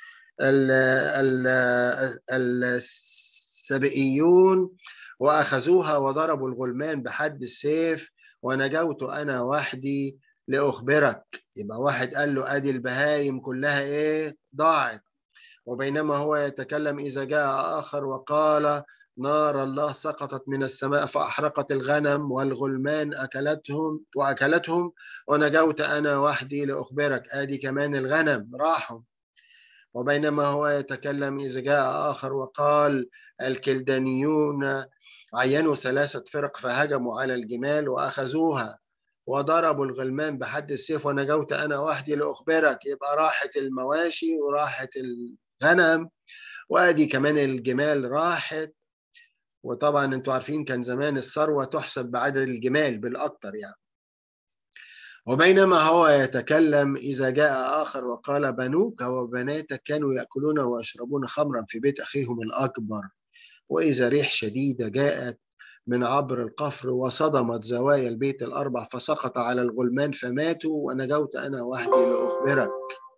السبئيون وأخذوها وضربوا الغلمان بحد السيف ونجوت أنا وحدي لأخبرك يبقى واحد قال له أدي البهايم كلها إيه ضاعت وبينما هو يتكلم إذا جاء آخر وقال نار الله سقطت من السماء فأحرقت الغنم والغلمان أكلتهم وأكلتهم ونجوت أنا وحدي لأخبرك آدي كمان الغنم راحوا وبينما هو يتكلم إذا جاء آخر وقال الكلدانيون عينوا ثلاثة فرق فهجموا على الجمال وأخذوها وضربوا الغلمان بحد السيف ونجوت أنا وحدي لأخبرك يبقى راحت المواشي وراحت غنم وادي كمان الجمال راحت وطبعا انتوا عارفين كان زمان الثروه تحسب بعدد الجمال بالاكثر يعني وبينما هو يتكلم إذا جاء آخر وقال بنوك وبناتك كانوا يأكلون ويشربون خمرا في بيت أخيهم الأكبر وإذا ريح شديدة جاءت من عبر القفر وصدمت زوايا البيت الأربع فسقط على الغلمان فماتوا ونجوت أنا وحدي لأخبرك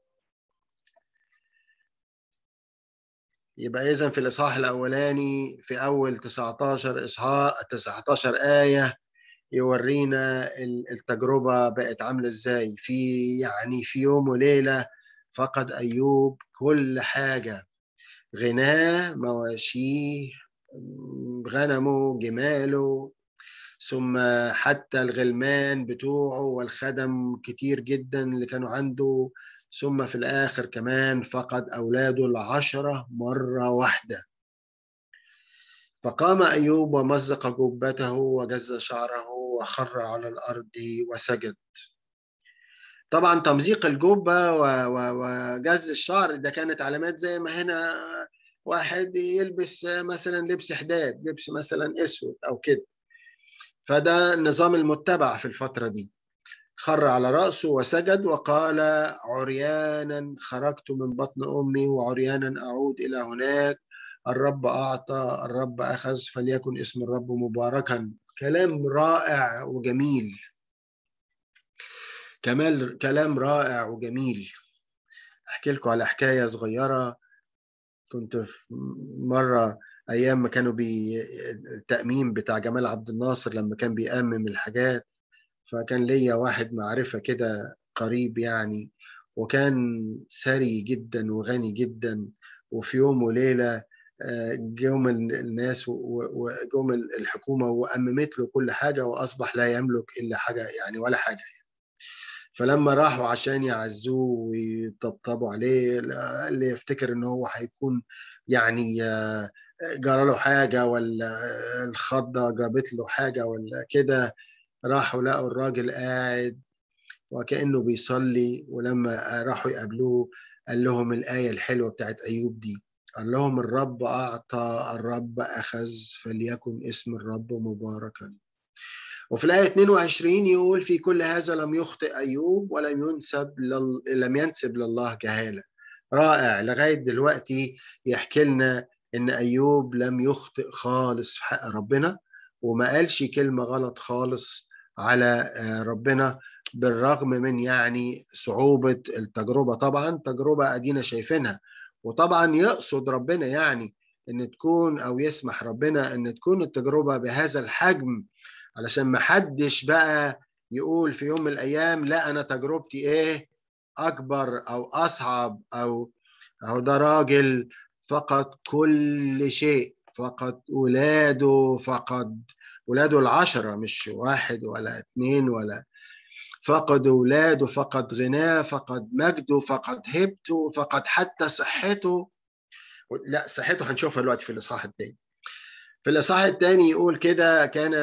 يبقى إذا في الإصحاح الأولاني في أول 19 إصحاح 19 آية يورينا التجربة بقت عاملة إزاي في يعني في يوم وليلة فقد أيوب كل حاجة غناه مواشيه غنمه جماله ثم حتى الغلمان بتوعه والخدم كتير جدا اللي كانوا عنده ثم في الآخر كمان فقد أولاده العشرة مرة واحدة فقام أيوب ومزق جبته وجز شعره وخر على الأرض وسجد طبعا تمزيق الجبة وجز الشعر ده كانت علامات زي ما هنا واحد يلبس مثلا لبس حداد لبس مثلا اسود او كده فده النظام المتبع في الفترة دي خر على رأسه وسجد وقال عريانا خرجت من بطن أمي وعريانا أعود إلى هناك الرب أعطى الرب أخذ فليكن اسم الرب مباركا كلام رائع وجميل كمال كلام رائع وجميل احكي لكم على حكايه صغيره كنت في مره ايام ما كانوا بي التاميم بتاع جمال عبد الناصر لما كان بيأمم الحاجات فكان ليا واحد معرفه كده قريب يعني وكان ثري جدا وغني جدا وفي يوم وليله جم الناس وجم الحكومه واممت له كل حاجه واصبح لا يملك الا حاجه يعني ولا حاجه يعني. فلما راحوا عشان يعزوه ويطبطبوا عليه اللي يفتكر ان هو هيكون يعني جرى له حاجه ولا الخضه جابت له حاجه ولا كده راحوا لقوا الراجل قاعد وكانه بيصلي ولما راحوا يقابلوه قال لهم الايه الحلوه بتاعت ايوب دي قال لهم الرب أعطى الرب أخذ فليكن اسم الرب مباركا وفي الآية 22 يقول في كل هذا لم يخطئ أيوب ولم ينسب لل... لم ينسب لله جهالة رائع لغاية دلوقتي يحكي لنا إن أيوب لم يخطئ خالص في حق ربنا وما قالش كلمة غلط خالص على ربنا بالرغم من يعني صعوبة التجربة طبعا تجربة أدينا شايفينها وطبعا يقصد ربنا يعني ان تكون او يسمح ربنا ان تكون التجربه بهذا الحجم علشان ما حدش بقى يقول في يوم من الايام لا انا تجربتي ايه اكبر او اصعب او او ده راجل فقد كل شيء فقد ولاده فقد ولاده العشرة مش واحد ولا اثنين ولا فقد اولاده فقد غناه فقد مجده فقد هبته فقد حتى صحته لا صحته هنشوفها دلوقتي في الاصحاح الثاني في الاصحاح الثاني يقول كده كان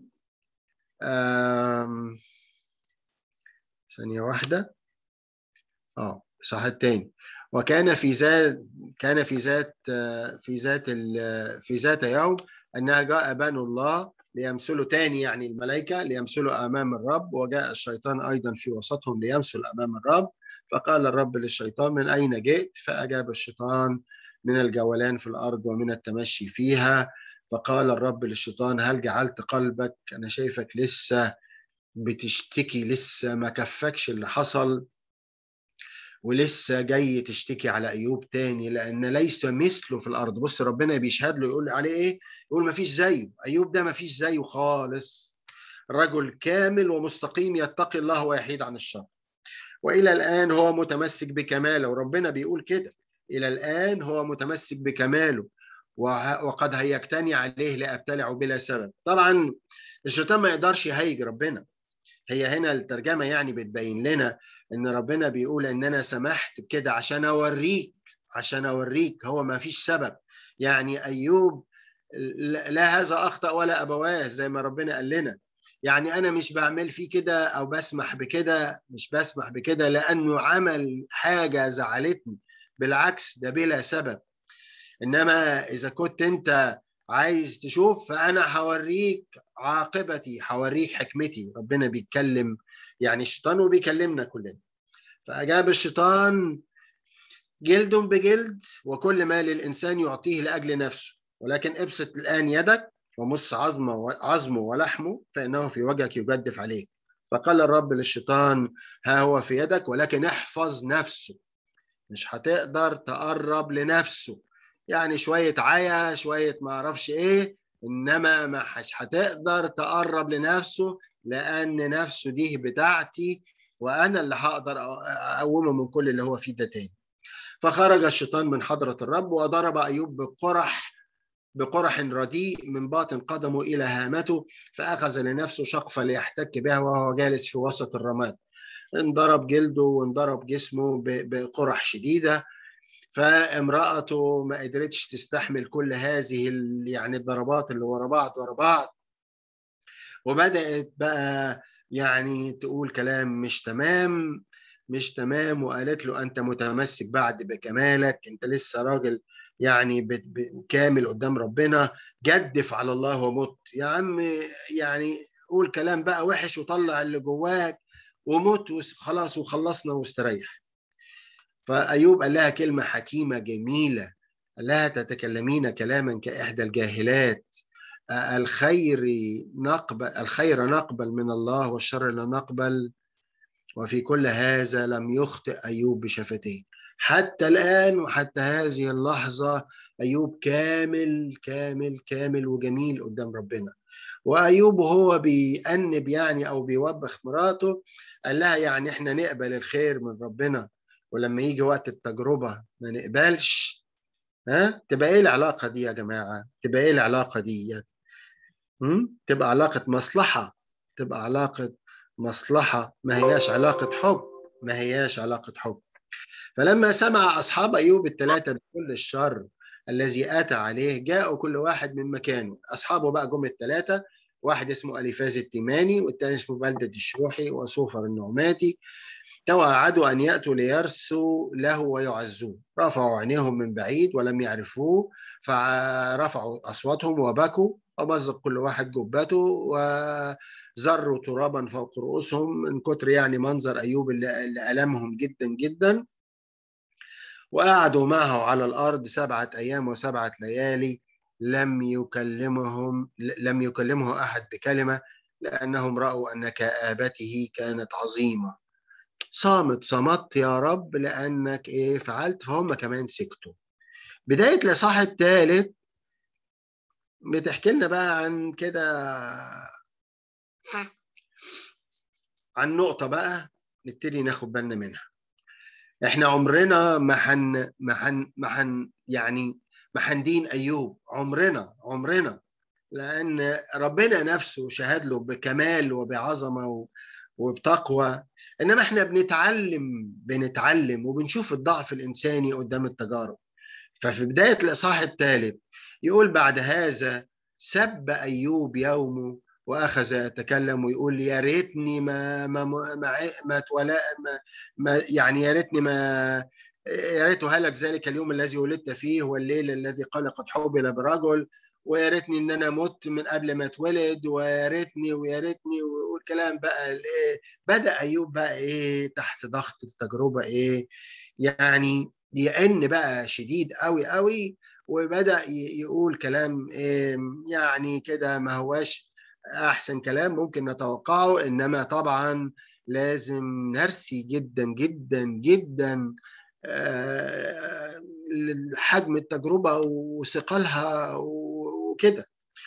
ثانية واحدة اه الاصحاح الثاني وكان في ذات كان في ذات في ذات في ذات يوم انها جاء بنو الله ليمثلوا تاني يعني الملائكة ليمثلوا أمام الرب وجاء الشيطان أيضا في وسطهم ليمثل أمام الرب فقال الرب للشيطان من أين جئت فأجاب الشيطان من الجولان في الأرض ومن التمشي فيها فقال الرب للشيطان هل جعلت قلبك أنا شايفك لسه بتشتكي لسه ما كفكش اللي حصل ولسه جاي تشتكي على ايوب تاني لان ليس مثله في الارض بص ربنا بيشهد له يقول عليه ايه يقول ما فيش زيه ايوب ده ما فيش زيه خالص رجل كامل ومستقيم يتقي الله ويحيد عن الشر والى الان هو متمسك بكماله وربنا بيقول كده الى الان هو متمسك بكماله وقد هيجتني عليه لابتلعه بلا سبب طبعا الشيطان ما يقدرش يهيج ربنا هي هنا الترجمه يعني بتبين لنا ان ربنا بيقول ان انا سمحت بكده عشان اوريك عشان اوريك هو ما فيش سبب يعني ايوب لا هذا اخطا ولا ابواه زي ما ربنا قال لنا يعني انا مش بعمل فيه كده او بسمح بكده مش بسمح بكده لانه عمل حاجه زعلتني بالعكس ده بلا سبب انما اذا كنت انت عايز تشوف فانا هوريك عاقبتي هوريك حكمتي ربنا بيتكلم يعني الشيطان وبيكلمنا كلنا فاجاب الشيطان جلد بجلد وكل ما للانسان يعطيه لاجل نفسه ولكن ابسط الان يدك ومص عظمه عظمه ولحمه فانه في وجهك يجدف عليك فقال الرب للشيطان ها هو في يدك ولكن احفظ نفسه مش هتقدر تقرب لنفسه يعني شوية عيا شوية ما اعرفش ايه انما ما هتقدر تقرب لنفسه لان نفسه دي بتاعتي وانا اللي هقدر اقومه من كل اللي هو فيه ده تاني فخرج الشيطان من حضرة الرب وضرب أيوب بقرح بقرح رديء من باطن قدمه إلى هامته فأخذ لنفسه شقفة ليحتك بها وهو جالس في وسط الرماد انضرب جلده وانضرب جسمه بقرح شديدة فامرأته ما قدرتش تستحمل كل هذه يعني الضربات اللي ورا بعض ورا بعض وبدأت بقى يعني تقول كلام مش تمام مش تمام وقالت له أنت متمسك بعد بكمالك أنت لسه راجل يعني كامل قدام ربنا جدف على الله ومت يا عم يعني قول كلام بقى وحش وطلع اللي جواك ومت وخلاص وخلصنا واستريح فأيوب قال لها كلمة حكيمة جميلة قال لها تتكلمين كلاما كإحدى الجاهلات الخير نقبل الخير نقبل من الله والشر لا نقبل وفي كل هذا لم يخطئ أيوب بشفتيه حتى الآن وحتى هذه اللحظة أيوب كامل كامل كامل وجميل قدام ربنا وأيوب هو بيأنب يعني أو بيوبخ مراته قال لها يعني إحنا نقبل الخير من ربنا ولما يجي وقت التجربة ما نقبلش ها تبقى ايه العلاقة دي يا جماعة تبقى ايه العلاقة دي تبقى علاقة مصلحة تبقى علاقة مصلحة ما هياش علاقة حب ما هياش علاقة حب فلما سمع أصحاب أيوب الثلاثة بكل الشر الذي أتى عليه جاءوا كل واحد من مكانه أصحابه بقى جم الثلاثة واحد اسمه أليفاز التيماني والثاني اسمه بلدة الشوحي وصوفر النعماتي توعدوا أن يأتوا ليرثوا له ويعزوه رفعوا عينيهم من بعيد ولم يعرفوه فرفعوا أصواتهم وبكوا ومزق كل واحد جبته وزروا ترابا فوق رؤوسهم من كتر يعني منظر أيوب اللي ألمهم جدا جدا وقعدوا معه على الأرض سبعة أيام وسبعة ليالي لم يكلمهم لم يكلمه أحد بكلمة لأنهم رأوا أن كآبته كانت عظيمة صامت صمت يا رب لأنك إيه فعلت فهم كمان سكتوا بداية الإصحاح الثالث بتحكي لنا بقى عن كده عن نقطة بقى نبتدي ناخد بالنا منها احنا عمرنا ما حن ما حن ما حن يعني ما حندين ايوب عمرنا عمرنا لان ربنا نفسه شهد له بكمال وبعظمه وبتقوى انما احنا بنتعلم بنتعلم وبنشوف الضعف الانساني قدام التجارب ففي بدايه الاصحاح الثالث يقول بعد هذا سب ايوب يومه واخذ يتكلم ويقول يا ريتني ما ما ما ما, ما, ما يعني يا ريتني ما يا ريت هلك ذلك اليوم الذي ولدت فيه والليل الذي قال قد حوبل برجل ويا ريتني ان انا مت من قبل ما اتولد ويا ريتني ويا ريتني والكلام بقى الايه بدا ايوب بقى ايه تحت ضغط التجربه ايه يعني يئن بقى شديد قوي قوي وبدا يقول كلام إيه يعني كده ما هواش احسن كلام ممكن نتوقعه انما طبعا لازم نرسي جدا جدا جدا حجم التجربه وثقلها وكده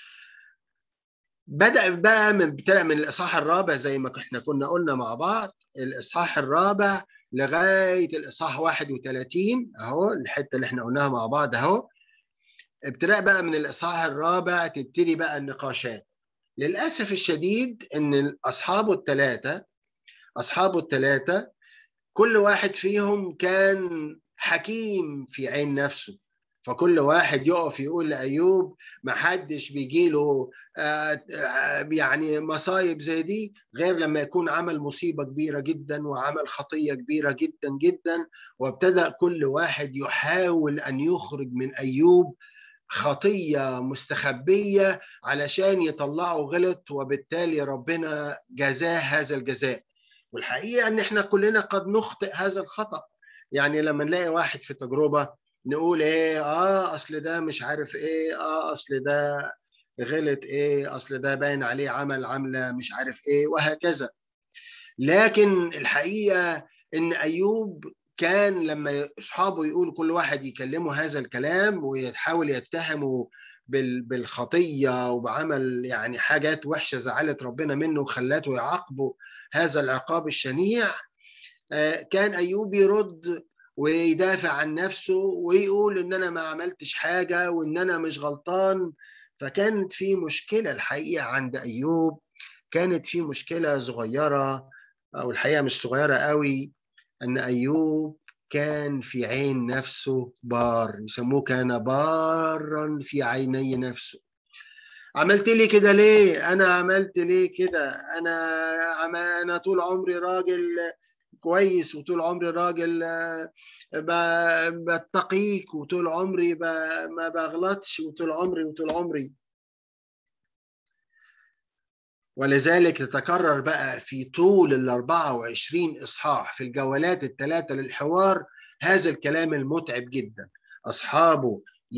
بدأ بقى من بتاع من الإصحاح الرابع زي ما احنا كنا قلنا مع بعض الإصحاح الرابع لغاية الإصحاح 31 أهو الحتة اللي احنا قلناها مع بعض أهو ابتداء بقى من الإصحاح الرابع تبتدي بقى النقاشات للأسف الشديد إن أصحابه الثلاثة أصحابه الثلاثة كل واحد فيهم كان حكيم في عين نفسه فكل واحد يقف يقول لأيوب ما حدش بيجي له يعني مصايب زي دي غير لما يكون عمل مصيبة كبيرة جدا وعمل خطية كبيرة جدا جدا وابتدأ كل واحد يحاول أن يخرج من أيوب خطية مستخبية علشان يطلعوا غلط وبالتالي ربنا جزاه هذا الجزاء والحقيقة أن احنا كلنا قد نخطئ هذا الخطأ يعني لما نلاقي واحد في تجربة نقول ايه اه اصل ده مش عارف ايه اه اصل ده غلط ايه اصل ده باين عليه عمل عملة مش عارف ايه وهكذا لكن الحقيقة ان ايوب كان لما اصحابه يقول كل واحد يكلموا هذا الكلام ويحاول يتهموا بالخطيه وبعمل يعني حاجات وحشه زعلت ربنا منه وخلاته يعاقبه هذا العقاب الشنيع كان ايوب يرد ويدافع عن نفسه ويقول ان انا ما عملتش حاجه وان انا مش غلطان فكانت في مشكله الحقيقه عند ايوب كانت في مشكله صغيره او الحقيقه مش صغيره قوي ان ايوب كان في عين نفسه بار يسموه كان بارا في عيني نفسه عملت لي كده ليه انا عملت ليه كده انا انا طول عمري راجل كويس وطول عمري راجل بتقيك وطول عمري ما بغلطش وطول عمري وطول عمري ولذلك تتكرر بقى في طول ال 24 إصحاح في الجولات الثلاثة للحوار هذا الكلام المتعب جدا أصحابه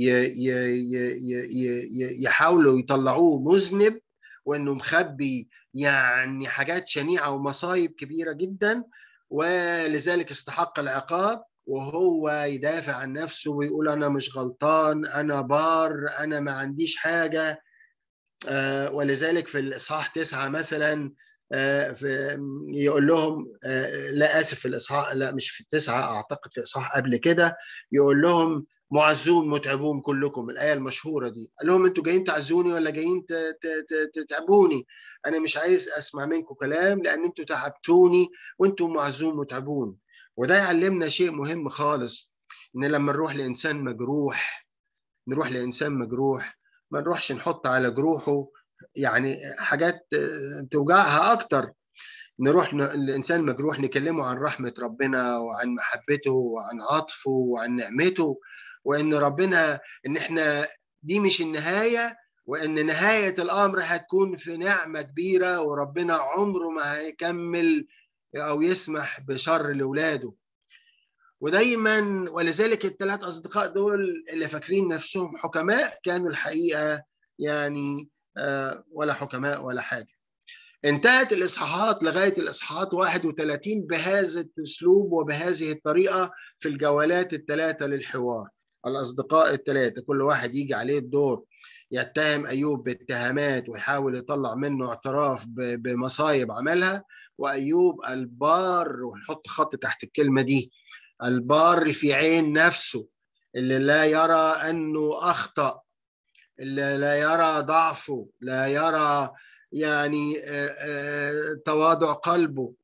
يحاولوا يطلعوه مذنب وانه مخبي يعني حاجات شنيعه ومصايب كبيره جدا ولذلك استحق العقاب وهو يدافع عن نفسه ويقول انا مش غلطان انا بار انا ما عنديش حاجه ولذلك في الاصحاح تسعه مثلا في يقول لهم لا اسف في الاصحاح لا مش في التسعه اعتقد في اصحاح قبل كده يقول لهم معزون متعبون كلكم الايه المشهوره دي قال لهم انتوا جايين تعزوني ولا جايين تتعبوني انا مش عايز اسمع منكم كلام لان انتوا تعبتوني وانتوا معزون متعبون وده يعلمنا شيء مهم خالص ان لما نروح لانسان مجروح نروح لانسان مجروح ما نروحش نحط على جروحه يعني حاجات توجعها اكتر نروح الانسان مجروح نكلمه عن رحمه ربنا وعن محبته وعن عطفه وعن نعمته وان ربنا ان احنا دي مش النهايه وان نهايه الامر هتكون في نعمه كبيره وربنا عمره ما هيكمل او يسمح بشر لاولاده ودايما ولذلك الثلاث اصدقاء دول اللي فاكرين نفسهم حكماء كانوا الحقيقه يعني ولا حكماء ولا حاجه انتهت الاصحاحات لغايه الاصحاحات 31 بهذا الاسلوب وبهذه الطريقه في الجولات الثلاثه للحوار الاصدقاء الثلاثه كل واحد يجي عليه الدور يتهم ايوب باتهامات ويحاول يطلع منه اعتراف بمصايب عملها وايوب البار ونحط خط تحت الكلمه دي البار في عين نفسه اللي لا يرى انه اخطا اللي لا يرى ضعفه لا يرى يعني تواضع قلبه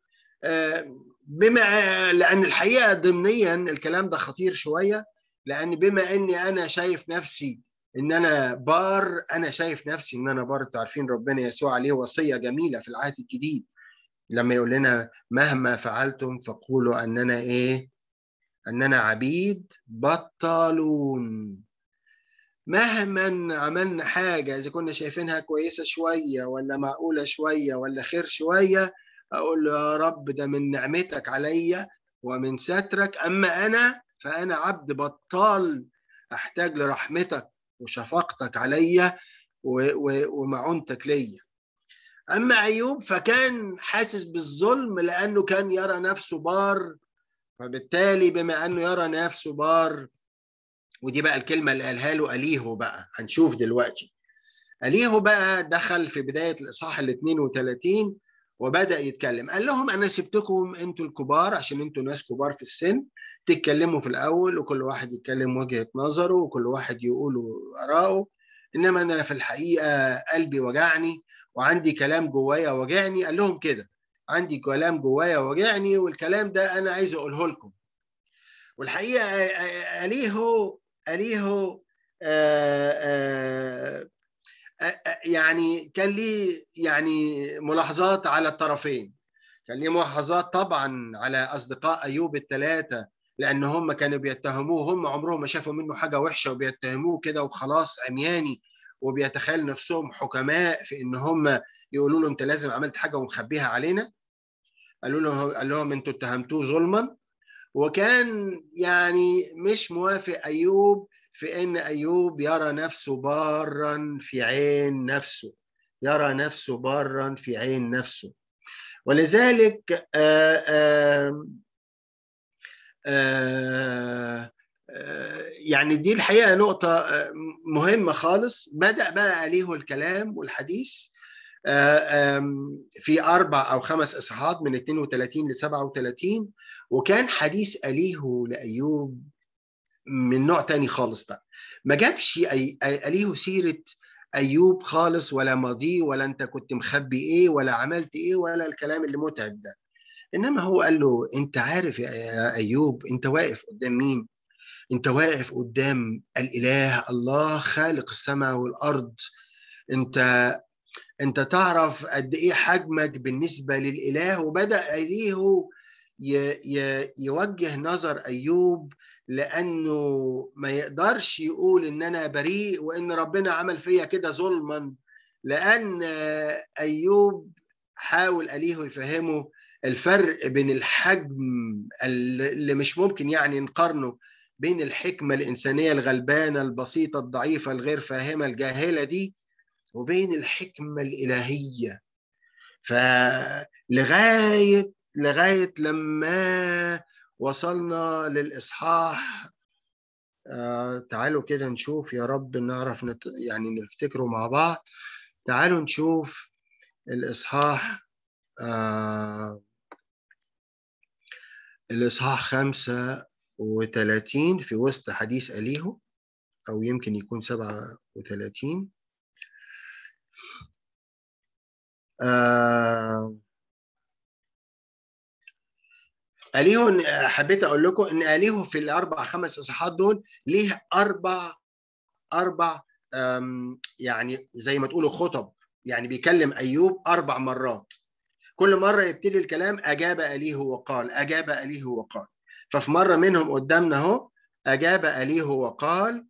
بما لان الحقيقه ضمنيا الكلام ده خطير شويه لان بما اني انا شايف نفسي ان انا بار انا شايف نفسي ان انا بار عارفين ربنا يسوع عليه وصيه جميله في العهد الجديد لما يقول لنا مهما فعلتم فقولوا اننا ايه اننا عبيد بطالون مهما عملنا حاجة إذا كنا شايفينها كويسة شوية ولا معقولة شوية ولا خير شوية أقول له يا رب ده من نعمتك عليا ومن سترك أما أنا فأنا عبد بطال أحتاج لرحمتك وشفقتك عليا ومعونتك ليا أما أيوب فكان حاسس بالظلم لأنه كان يرى نفسه بار فبالتالي بما أنه يرى نفسه بار ودي بقى الكلمة اللي قالها له أليهو بقى هنشوف دلوقتي أليهو بقى دخل في بداية الإصحاح ال 32 وبدأ يتكلم قال لهم أنا سبتكم أنتوا الكبار عشان أنتوا ناس كبار في السن تتكلموا في الأول وكل واحد يتكلم وجهة نظره وكل واحد يقول آراءه إنما أنا في الحقيقة قلبي وجعني وعندي كلام جوايا وجعني قال لهم كده عندي كلام جوايا وجعني والكلام ده أنا عايز أقوله لكم والحقيقة أليهو أليهو يعني كان ليه يعني ملاحظات على الطرفين كان ليه ملاحظات طبعا على أصدقاء أيوب الثلاثة لأن هم كانوا بيتهموه هم عمرهم ما شافوا منه حاجة وحشة وبيتهموه كده وخلاص عمياني وبيتخيل نفسهم حكماء في ان هم يقولوا له انت لازم عملت حاجه ومخبيها علينا قالوا له قال لهم انتوا اتهمتوه ظلما وكان يعني مش موافق ايوب في ان ايوب يرى نفسه بارا في عين نفسه يرى نفسه بارا في عين نفسه ولذلك آآ آآ آآ يعني دي الحقيقه نقطه مهمه خالص بدا بقى عليه الكلام والحديث في اربع او خمس اصحاحات من 32 ل 37 وكان حديث اليه لايوب من نوع تاني خالص بقى ما جابش اليه سيره ايوب خالص ولا ماضيه ولا انت كنت مخبي ايه ولا عملت ايه ولا الكلام اللي متعب ده انما هو قال له انت عارف يا ايوب انت واقف قدام مين انت واقف قدام الاله الله خالق السماء والارض انت انت تعرف قد ايه حجمك بالنسبه للاله وبدا اليه يوجه نظر ايوب لانه ما يقدرش يقول ان انا بريء وان ربنا عمل فيا كده ظلما لان ايوب حاول اليه يفهمه الفرق بين الحجم اللي مش ممكن يعني نقارنه بين الحكمه الانسانيه الغلبانه البسيطه الضعيفه الغير فاهمه الجاهله دي وبين الحكمه الالهيه فلغايه لغايه لما وصلنا للاصحاح آه تعالوا كده نشوف يا رب نعرف نت... يعني نفتكره مع بعض تعالوا نشوف الاصحاح آه الاصحاح خمسة وثلاثين في وسط حديث أليهو أو يمكن يكون سبعة وثلاثين آه أليهو حبيت أقول لكم إن أليهو في الأربع خمس إصحاحات دول ليه أربع أربع يعني زي ما تقولوا خطب يعني بيكلم أيوب أربع مرات كل مرة يبتدي الكلام أجاب أليهو وقال أجاب أليهو وقال ففي مرة منهم قدامنا أهو أجاب أليهو وقال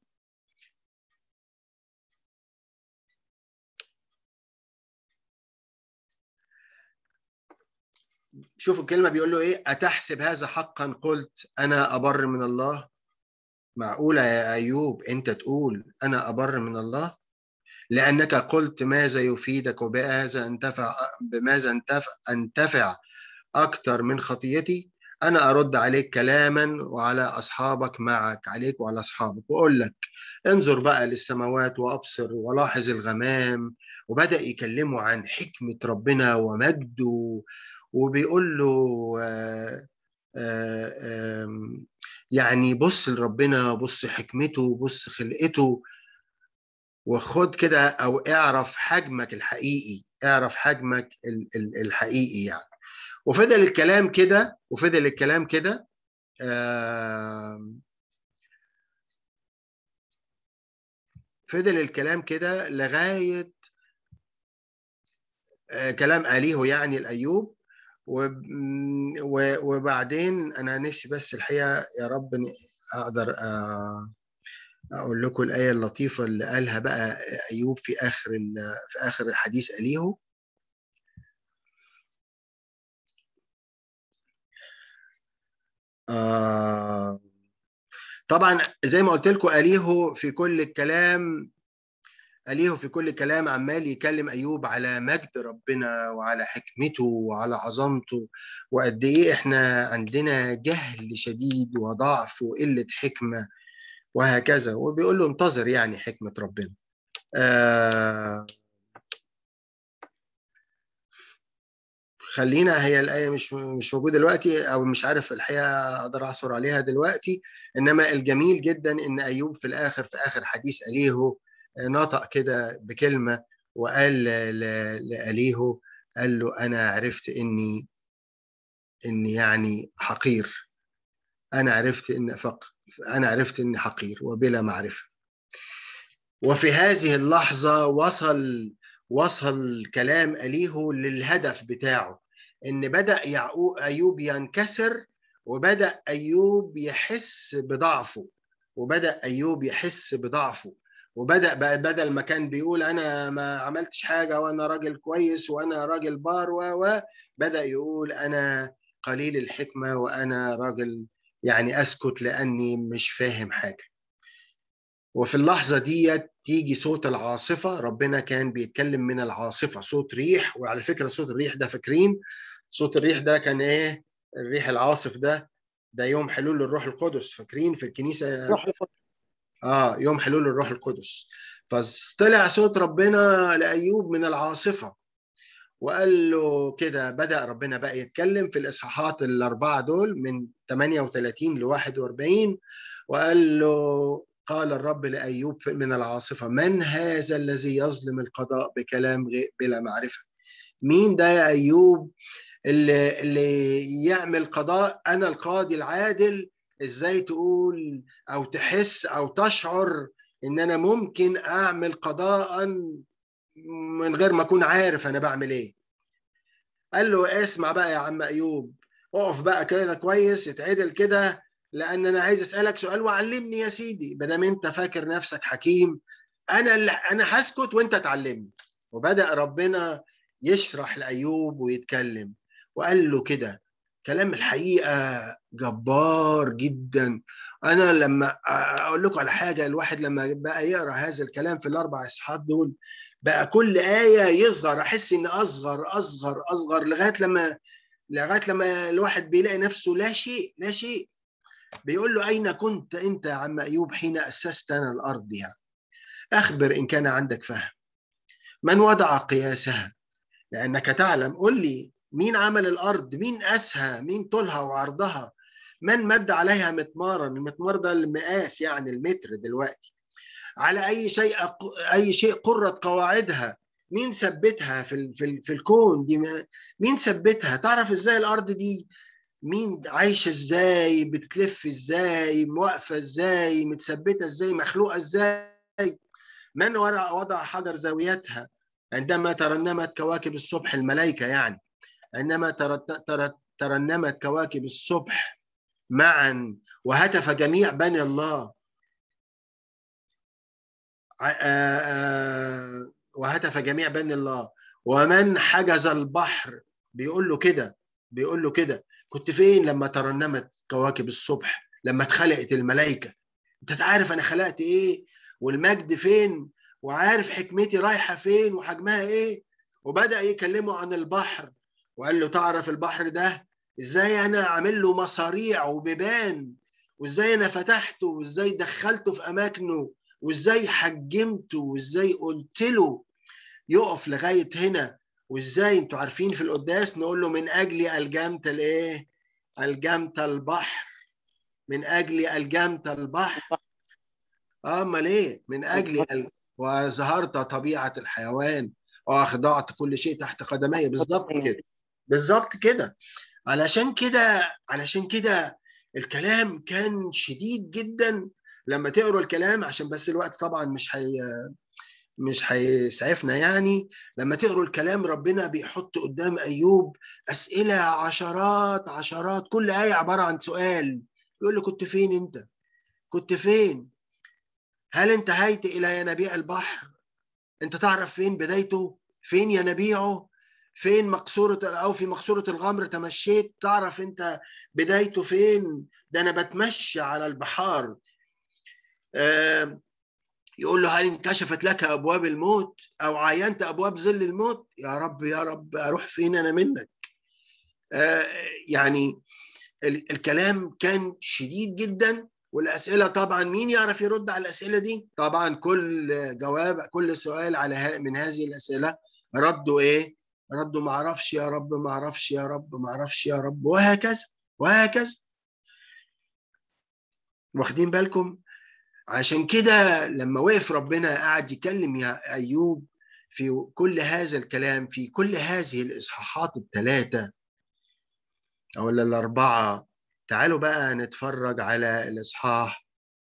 شوفوا الكلمة بيقول له إيه أتحسب هذا حقا قلت أنا أبر من الله معقولة يا أيوب أنت تقول أنا أبر من الله لأنك قلت ماذا يفيدك وبماذا أنتفع بماذا أنتفع, أنتفع أكثر من خطيتي أنا أرد عليك كلاما وعلى أصحابك معك عليك وعلى أصحابك وأقول لك انظر بقى للسماوات وأبصر ولاحظ الغمام وبدأ يكلمه عن حكمة ربنا ومجده وبيقول له آآ آآ يعني بص لربنا بص حكمته بص خلقته وخد كده او اعرف حجمك الحقيقي اعرف حجمك الحقيقي يعني وفضل الكلام كده وفضل الكلام كده فضل الكلام كده لغايه كلام اليه يعني الايوب وبعدين انا نفسي بس الحقيقه يا رب اقدر اقول لكم الايه اللطيفه اللي قالها بقى ايوب في اخر في اخر الحديث اليه آه طبعا زي ما قلت لكم اليه في كل الكلام اليه في كل كلام عمال يكلم ايوب على مجد ربنا وعلى حكمته وعلى عظمته وقد ايه احنا عندنا جهل شديد وضعف وقله حكمه وهكذا وبيقول له انتظر يعني حكمه ربنا آه خلينا هي الآية مش مش موجودة دلوقتي أو مش عارف الحقيقة أقدر أعثر عليها دلوقتي إنما الجميل جدا إن أيوب في الآخر في آخر حديث أليهو نطق كده بكلمة وقال لأليهو قال له أنا عرفت إني إني يعني حقير أنا عرفت إن فق أنا عرفت إني حقير وبلا معرفة وفي هذه اللحظة وصل وصل كلام أليه للهدف بتاعه إن بدأ يعقوب أيوب ينكسر وبدأ أيوب يحس بضعفه وبدأ أيوب يحس بضعفه وبدأ بقى بدل ما كان بيقول أنا ما عملتش حاجة وأنا راجل كويس وأنا راجل بار و بدأ يقول أنا قليل الحكمة وأنا راجل يعني أسكت لأني مش فاهم حاجة وفي اللحظة دي تيجي صوت العاصفة ربنا كان بيتكلم من العاصفة صوت ريح وعلى فكرة صوت الريح ده فاكرين صوت الريح ده كان ايه الريح العاصف ده ده يوم حلول الروح القدس فاكرين في الكنيسة روح القدس اه يوم حلول الروح القدس فطلع صوت ربنا لأيوب من العاصفة وقال له كده بدأ ربنا بقى يتكلم في الإصحاحات الأربعة دول من 38 ل 41 وقال له قال الرب لأيوب من العاصفة من هذا الذي يظلم القضاء بكلام بلا معرفة مين ده يا أيوب اللي, اللي يعمل قضاء أنا القاضي العادل إزاي تقول أو تحس أو تشعر إن أنا ممكن أعمل قضاء من غير ما أكون عارف أنا بعمل إيه قال له اسمع بقى يا عم أيوب اقف بقى كده كويس اتعدل كده لان انا عايز اسالك سؤال وعلمني يا سيدي ما دام انت فاكر نفسك حكيم انا اللي انا هسكت وانت تعلمني وبدا ربنا يشرح لايوب ويتكلم وقال له كده كلام الحقيقه جبار جدا انا لما اقول لكم على حاجه الواحد لما بقى يقرا هذا الكلام في الاربع اصحاحات دول بقى كل ايه يصغر احس ان اصغر اصغر اصغر لغايه لما لغايه لما الواحد بيلاقي نفسه لا شيء لا شيء بيقول له أين كنت أنت يا عم أيوب حين أسست أنا الأرض يعني أخبر إن كان عندك فهم من وضع قياسها لأنك تعلم قل لي مين عمل الأرض مين أسها مين طولها وعرضها من مد عليها مطمارا المطمار ده المقاس يعني المتر دلوقتي على أي شيء أي شيء قرت قواعدها مين ثبتها في في في الكون دي مين ثبتها تعرف ازاي الارض دي مين عايشة ازاي بتتلف ازاي واقفة ازاي متثبتة ازاي مخلوقة ازاي من وضع حجر زاويتها عندما ترنمت كواكب الصبح الملائكة يعني عندما ترنمت كواكب الصبح معا وهتف جميع بني الله وهتف جميع بني الله ومن حجز البحر بيقول له كده بيقول له كده كنت فين لما ترنمت كواكب الصبح لما اتخلقت الملائكة انت عارف انا خلقت ايه والمجد فين وعارف حكمتي رايحة فين وحجمها ايه وبدأ يكلمه عن البحر وقال له تعرف البحر ده ازاي انا عامل له مصاريع وبيبان وازاي انا فتحته وازاي دخلته في اماكنه وازاي حجمته وازاي قلت له يقف لغايه هنا وازاي انتوا عارفين في القداس نقول له من اجل الجمت الايه الجمت البحر من اجل الجمت البحر امال ايه من اجل ال... وظهرت طبيعه الحيوان واخضعت كل شيء تحت قدمي بالظبط كده بالظبط كده علشان كده علشان كده الكلام كان شديد جدا لما تقروا الكلام عشان بس الوقت طبعا مش هي مش هيسعفنا يعني لما تقروا الكلام ربنا بيحط قدام ايوب اسئله عشرات عشرات كل ايه عباره عن سؤال يقول له كنت فين انت كنت فين هل انتهيت الى ينابيع البحر انت تعرف فين بدايته فين ينابيعه فين مقصورة أو في مقصورة الغمر تمشيت تعرف أنت بدايته فين ده أنا بتمشى على البحار آه يقول له هل انكشفت لك ابواب الموت او عاينت ابواب ظل الموت يا رب يا رب اروح فين انا منك آه يعني الكلام كان شديد جدا والاسئله طبعا مين يعرف يرد على الاسئله دي طبعا كل جواب كل سؤال على من هذه الاسئله ردوا ايه ردوا ما اعرفش يا رب ما اعرفش يا رب ما اعرفش يا رب وهكذا وهكذا واخدين بالكم عشان كده لما وقف ربنا قعد يكلم يا أيوب في كل هذا الكلام في كل هذه الإصحاحات الثلاثة أو الأربعة تعالوا بقى نتفرج على الإصحاح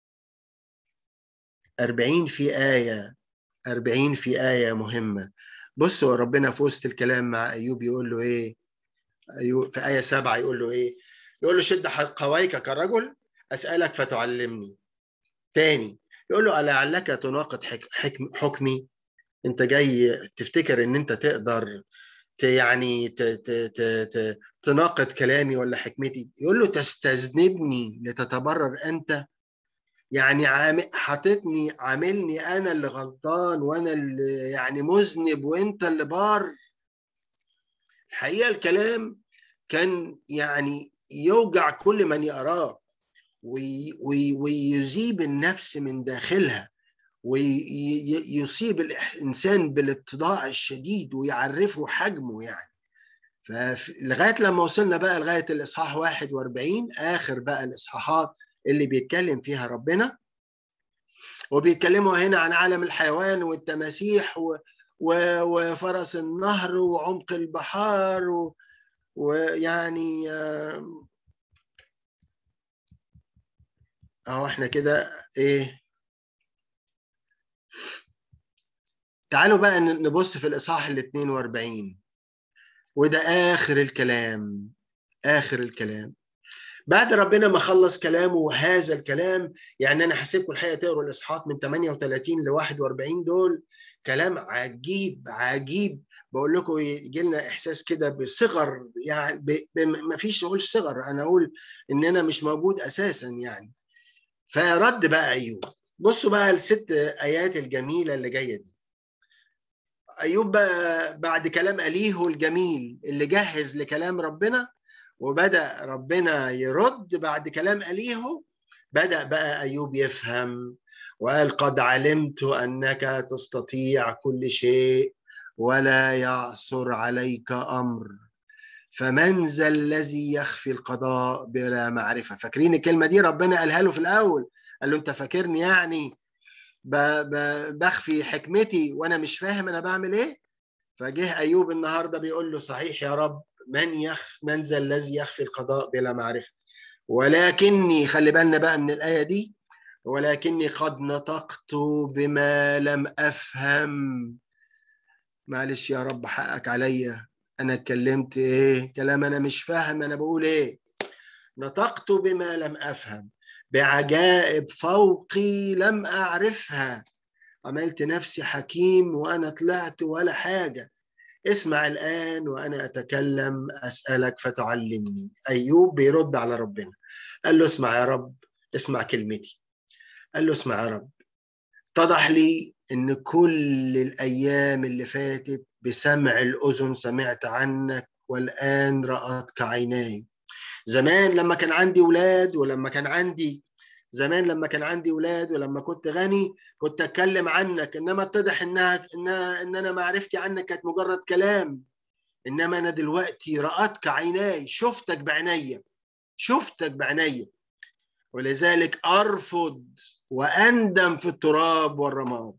40 في آية 40 في آية مهمة بصوا ربنا في وسط الكلام مع أيوب يقول له إيه أيوب في آية سبعة يقول له إيه يقول له شد قويك كرجل أسألك فتعلمني تاني يقول له ألعلك تناقض حكم حكمي أنت جاي تفتكر إن أنت تقدر يعني تناقض كلامي ولا حكمتي يقول له تستذنبني لتتبرر أنت يعني حاططني عاملني انا اللي غلطان وانا اللي يعني مذنب وانت اللي بار الحقيقه الكلام كان يعني يوجع كل من يقراه ويذيب النفس من داخلها ويصيب الانسان بالاتضاع الشديد ويعرفه حجمه يعني فلغايه لما وصلنا بقى لغايه الاصحاح 41 اخر بقى الاصحاحات اللي بيتكلم فيها ربنا وبيتكلموا هنا عن عالم الحيوان والتماسيح و... و... وفرس النهر وعمق البحار و... ويعني اهو احنا كده ايه تعالوا بقى نبص في الاصحاح ال 42 وده اخر الكلام اخر الكلام بعد ربنا ما خلص كلامه وهذا الكلام يعني انا هسيبكم الحقيقه تقروا الاصحاحات من 38 ل 41 دول كلام عجيب عجيب بقول لكم يجي لنا احساس كده بصغر يعني ما فيش نقول صغر انا اقول ان انا مش موجود اساسا يعني فرد بقى ايوب بصوا بقى الست ايات الجميله اللي جايه دي ايوب بقى بعد كلام اليه الجميل اللي جهز لكلام ربنا وبدا ربنا يرد بعد كلام اليه بدا بقى ايوب يفهم وقال قد علمت انك تستطيع كل شيء ولا يعثر عليك امر فمن ذا الذي يخفي القضاء بلا معرفه فاكرين الكلمه دي ربنا قالها له في الاول قال له انت فاكرني يعني بخفي حكمتي وانا مش فاهم انا بعمل ايه فجه ايوب النهارده بيقول له صحيح يا رب من يخ من ذا الذي يخفي القضاء بلا معرفه ولكني خلي بالنا بقى من الايه دي ولكني قد نطقت بما لم افهم معلش يا رب حقك عليا انا اتكلمت ايه كلام انا مش فاهم انا بقول ايه نطقت بما لم افهم بعجائب فوقي لم اعرفها عملت نفسي حكيم وانا طلعت ولا حاجه اسمع الآن وأنا أتكلم أسألك فتعلمني أيوب بيرد على ربنا قال له اسمع يا رب اسمع كلمتي قال له اسمع يا رب اتضح لي ان كل الايام اللي فاتت بسمع الاذن سمعت عنك والان راتك عيناي زمان لما كان عندي ولاد ولما كان عندي زمان لما كان عندي ولاد ولما كنت غني كنت اتكلم عنك انما اتضح انها انها ان انا معرفتي عنك كانت مجرد كلام انما انا دلوقتي راتك عيناي شفتك بعينيا شفتك بعينيا ولذلك ارفض واندم في التراب والرماد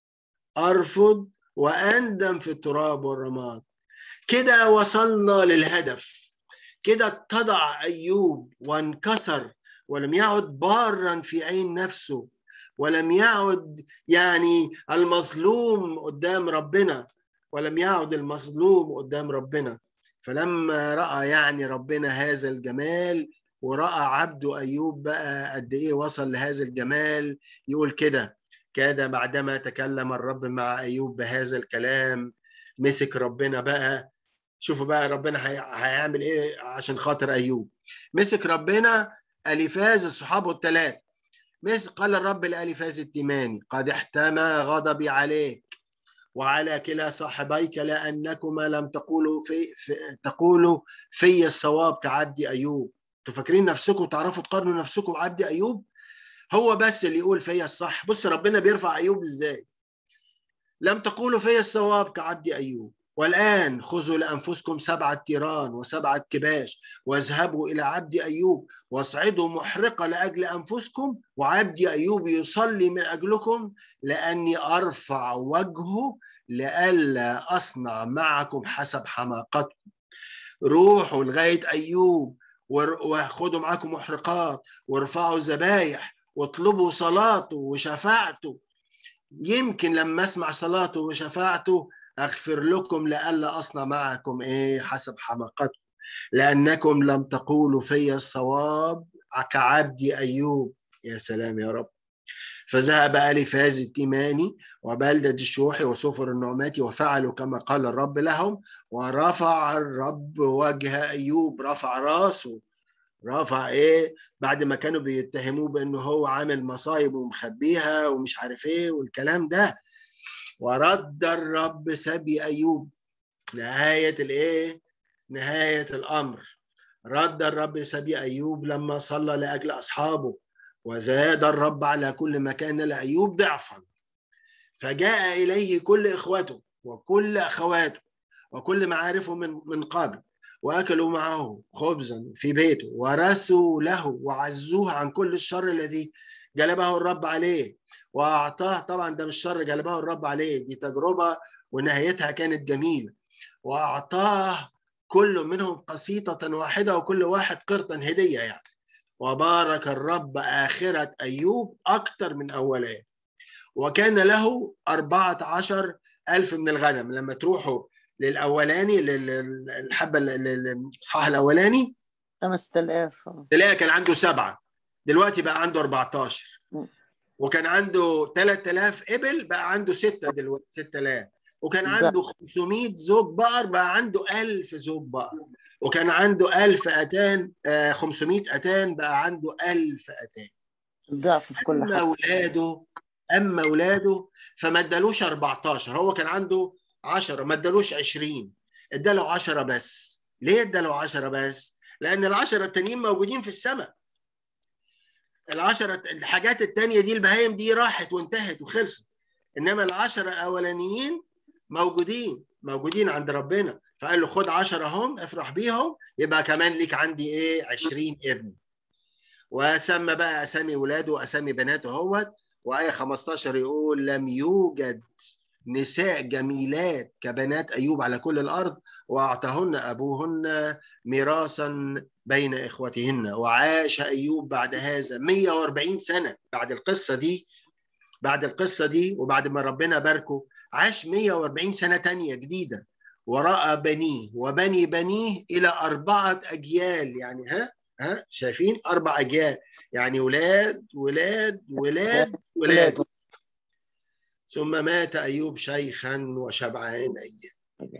ارفض واندم في التراب والرماد كده وصلنا للهدف كده اتضع ايوب وانكسر ولم يعد بارا في عين نفسه ولم يعد يعني المظلوم قدام ربنا ولم يعد المظلوم قدام ربنا فلما راى يعني ربنا هذا الجمال وراى عبده ايوب بقى قد ايه وصل لهذا الجمال يقول كده كاد بعدما تكلم الرب مع ايوب بهذا الكلام مسك ربنا بقى شوفوا بقى ربنا هيعمل ايه عشان خاطر ايوب مسك ربنا اليفاز الصحابه الثلاث مثل قال الرب لاليفاز التيماني قد احتمى غضبي عليك وعلى كلا صاحبيك لانكما لم تقولوا في, في تقولوا في الصواب كعبد ايوب انتوا فاكرين نفسكم تعرفوا تقارنوا نفسكم بعبد ايوب هو بس اللي يقول فيا الصح بص ربنا بيرفع ايوب ازاي لم تقولوا فيا الصواب كعبد ايوب والآن خذوا لأنفسكم سبعة تيران وسبعة كباش واذهبوا إلى عبد أيوب واصعدوا محرقة لأجل أنفسكم وعبد أيوب يصلي من أجلكم لأني أرفع وجهه لئلا أصنع معكم حسب حماقتكم روحوا لغاية أيوب وخدوا معاكم محرقات وارفعوا ذبايح واطلبوا صلاته وشفاعته يمكن لما اسمع صلاته وشفاعته اغفر لكم لئلا اصنع معكم ايه حسب حماقتكم لانكم لم تقولوا في الصواب كعبدي ايوب يا سلام يا رب فذهب الفاز التيماني وبلدة الشوحي وسفر النعماتي وفعلوا كما قال الرب لهم ورفع الرب وجه أيوب رفع راسه رفع ايه بعد ما كانوا بيتهموه بانه هو عامل مصايب ومخبيها ومش عارف ايه والكلام ده ورد الرب سبي ايوب نهايه الايه نهايه الامر رد الرب سبي ايوب لما صلى لاجل اصحابه وزاد الرب على كل مكان لايوب ضعفا فجاء اليه كل اخوته وكل اخواته وكل معارفه من من قبل واكلوا معه خبزا في بيته ورثوا له وعزوه عن كل الشر الذي جلبه الرب عليه واعطاه طبعا ده مش شر جلبه الرب عليه دي تجربه ونهايتها كانت جميله واعطاه كل منهم قسيطه واحده وكل واحد قرطا هديه يعني وبارك الرب آخرة أيوب أكثر من أولاه وكان له أربعة عشر ألف من الغنم لما تروحوا للأولاني للحبة الإصحاح الأولاني 5000 تلاقي كان عنده سبعة دلوقتي بقى عنده 14 وكان عنده 3000 إبل بقى عنده ستة دلوقتي 6000 وكان عنده 500 زوج بقر بقى عنده 1000 زوج بقر وكان عنده 1000 أتان 500 أتان بقى عنده 1000 أتان ضعف في كل أما أولاده أما أولاده فما ادالوش 14 هو كان عنده 10 ما ادالوش 20 اداله 10 بس ليه اداله 10 بس؟ لأن العشرة التانيين موجودين في السماء العشرة الحاجات التانية دي البهايم دي راحت وانتهت وخلصت إنما العشرة الأولانيين موجودين موجودين عند ربنا فقال له خد 10 هم افرح بيهم يبقى كمان ليك عندي ايه 20 ابن وسمى بقى اسامي ولاده واسامي بناته اهوت وايه 15 يقول لم يوجد نساء جميلات كبنات ايوب على كل الارض واعطاهن ابوهن ميراثا بين اخوتهن وعاش ايوب بعد هذا 140 سنه بعد القصه دي بعد القصه دي وبعد ما ربنا باركه عاش 140 سنه تانية جديده ورأى بنيه وبني بنيه إلى أربعة أجيال يعني ها ها شايفين أربع أجيال يعني ولاد ولاد ولاد ولاد ثم مات أيوب شيخا وشبعان أيام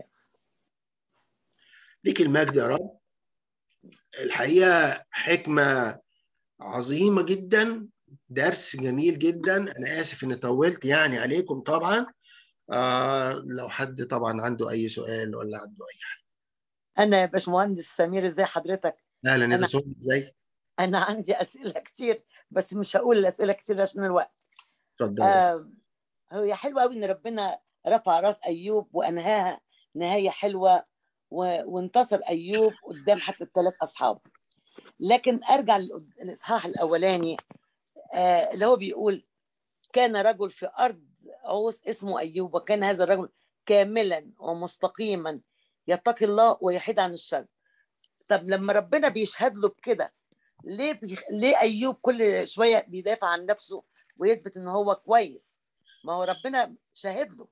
ليك المجد يا رب الحقيقة حكمة عظيمة جدا درس جميل جدا أنا آسف إني طولت يعني عليكم طبعا آه لو حد طبعا عنده اي سؤال ولا عنده اي حاجه انا يا باشمهندس سمير ازي حضرتك اهلا يا أنا- باشمهندس ازاي انا عندي اسئله كتير بس مش هقول الاسئله كتير عشان الوقت اتفضل آه هي حلوه قوي ان ربنا رفع راس ايوب وانهاها نهايه حلوه و... وانتصر ايوب قدام حتى الثلاث اصحاب لكن ارجع للقد- للاصحاح الاولاني آه اللي هو بيقول كان رجل في ارض عوس اسمه ايوب وكان هذا الرجل كاملا ومستقيما يتقي الله ويحيد عن الشر طب لما ربنا بيشهد له بكده ليه بي... ليه ايوب كل شويه بيدافع عن نفسه ويثبت ان هو كويس ما هو ربنا شاهد له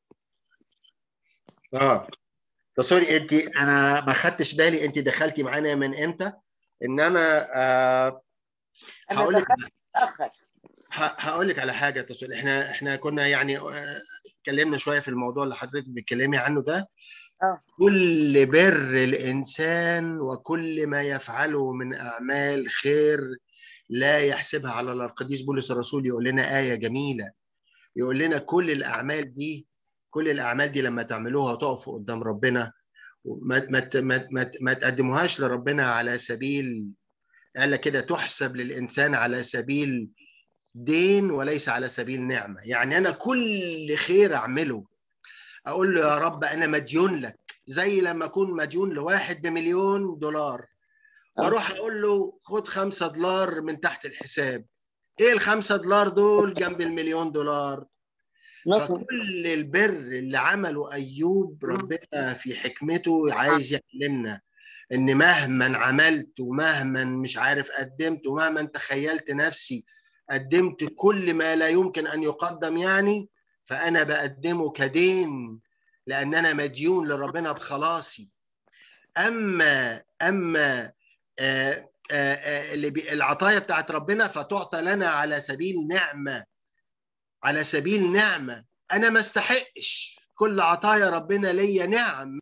اه ده سوري انت انا ما خدتش بالي انت دخلتي معانا من امتى انما آه انا هقول لك دخلت متاخر هقول لك على حاجه تسول احنا احنا كنا يعني آه، اتكلمنا شويه في الموضوع اللي حضرتك بتتكلمي عنه ده اه كل بر الانسان وكل ما يفعله من اعمال خير لا يحسبها على الله القديس بولس الرسول يقول لنا ايه جميله يقول لنا كل الاعمال دي كل الاعمال دي لما تعملوها وتقفوا قدام ربنا ما ما ما ما, ما تقدموهاش لربنا على سبيل قال لك كده تحسب للانسان على سبيل دين وليس على سبيل نعمه يعني انا كل خير اعمله اقول له يا رب انا مديون لك زي لما اكون مديون لواحد بمليون دولار واروح اقول له خد خمسة دولار من تحت الحساب ايه الخمسة دولار دول جنب المليون دولار نص فكل البر اللي عمله ايوب ربنا في حكمته عايز يعلمنا ان مهما عملت ومهما مش عارف قدمت ومهما تخيلت نفسي قدمت كل ما لا يمكن ان يقدم يعني فانا بقدمه كدين لان انا مديون لربنا بخلاصي اما اما آآ آآ اللي بي العطايا بتاعت ربنا فتعطى لنا على سبيل نعمه على سبيل نعمه انا ما استحقش كل عطايا ربنا ليا نعم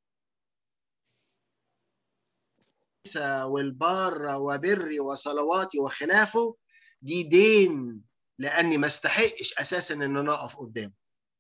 والبار وبري وصلواتي وخلافه دي دين لاني ما استحقش اساسا ان انا اقف قدامه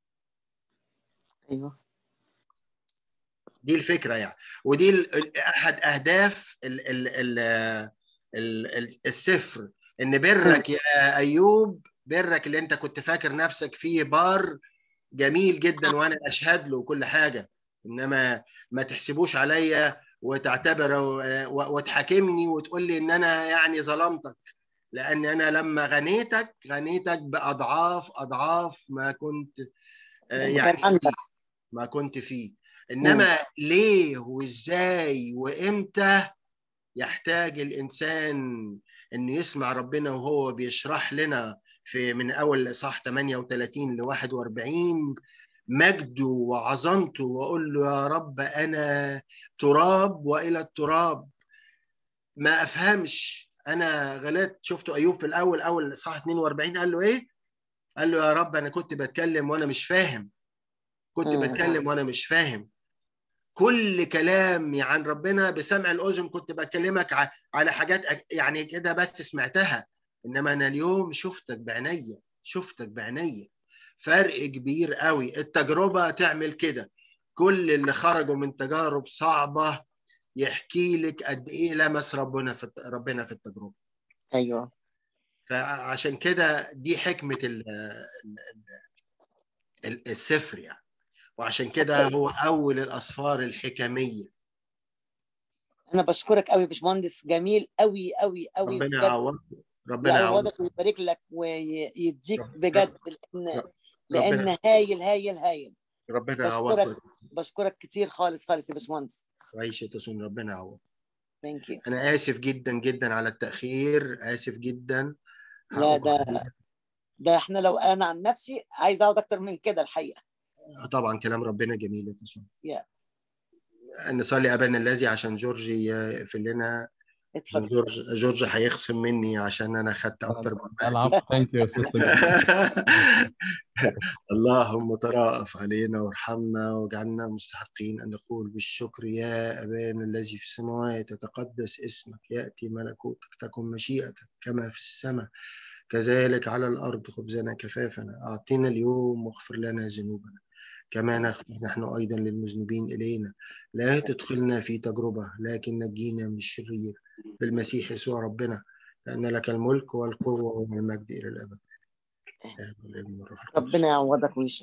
ايوه دي الفكره يعني ودي احد اهداف ال ال ال ال السفر ان برك يا ايوب برك اللي انت كنت فاكر نفسك فيه بار جميل جدا وانا اشهد له كل حاجه انما ما تحسبوش عليا وتعتبر وتحاكمني وتقول لي ان انا يعني ظلمتك لان انا لما غنيتك غنيتك باضعاف اضعاف ما كنت يعني ما كنت فيه انما ليه وازاي وامتى يحتاج الانسان انه يسمع ربنا وهو بيشرح لنا في من اول اصحاح 38 ل 41 مجده وعظمته واقول له يا رب انا تراب والى التراب ما افهمش انا غلطت شفتوا ايوب في الاول اول اصحاح 42 قال له ايه؟ قال له يا رب انا كنت بتكلم وانا مش فاهم كنت بتكلم وانا مش فاهم كل كلامي عن ربنا بسمع الاذن كنت بكلمك على حاجات يعني كده بس سمعتها انما انا اليوم شفتك بعينيا شفتك بعينيا فرق كبير قوي التجربه تعمل كده كل اللي خرجوا من تجارب صعبه يحكي لك قد ايه لمس ربنا في ربنا في التجربه ايوه فعشان كده دي حكمه ال ال السفر يعني وعشان كده هو اول الاسفار الحكميه انا بشكرك قوي يا باشمهندس جميل قوي قوي قوي ربنا يعوضك ربنا يعوضك ويبارك لك ويديك بجد لان لان هايل هايل هايل ربنا بشكرك يعوضك بشكرك كتير خالص خالص يا باشمهندس عيش تصون ربنا يعوضك ثانك يو انا اسف جدا جدا على التاخير اسف جدا لا ده ده احنا لو انا عن نفسي عايز اقعد اكتر من كده الحقيقه طبعا كلام ربنا جميل يا تصون yeah. نصلي ابانا الذي عشان جورج يقفل لنا اتفضل جورج جورج هيخصم مني عشان انا خدت اكتر من العفو ثانك يو اللهم ترأف علينا وارحمنا واجعلنا مستحقين ان نقول بالشكر يا ابانا الذي في السماوات يتقدس اسمك ياتي ملكوتك تكن مشيئتك كما في السماء كذلك على الارض خبزنا كفافنا اعطنا اليوم واغفر لنا ذنوبنا كما نغفر نحن أيضا للمذنبين إلينا لا تدخلنا في تجربة لكن نجينا من الشرير بالمسيح يسوع ربنا لأن لك الملك والقوة والمجد إلى الأبد ربنا يعوضك ويشفيك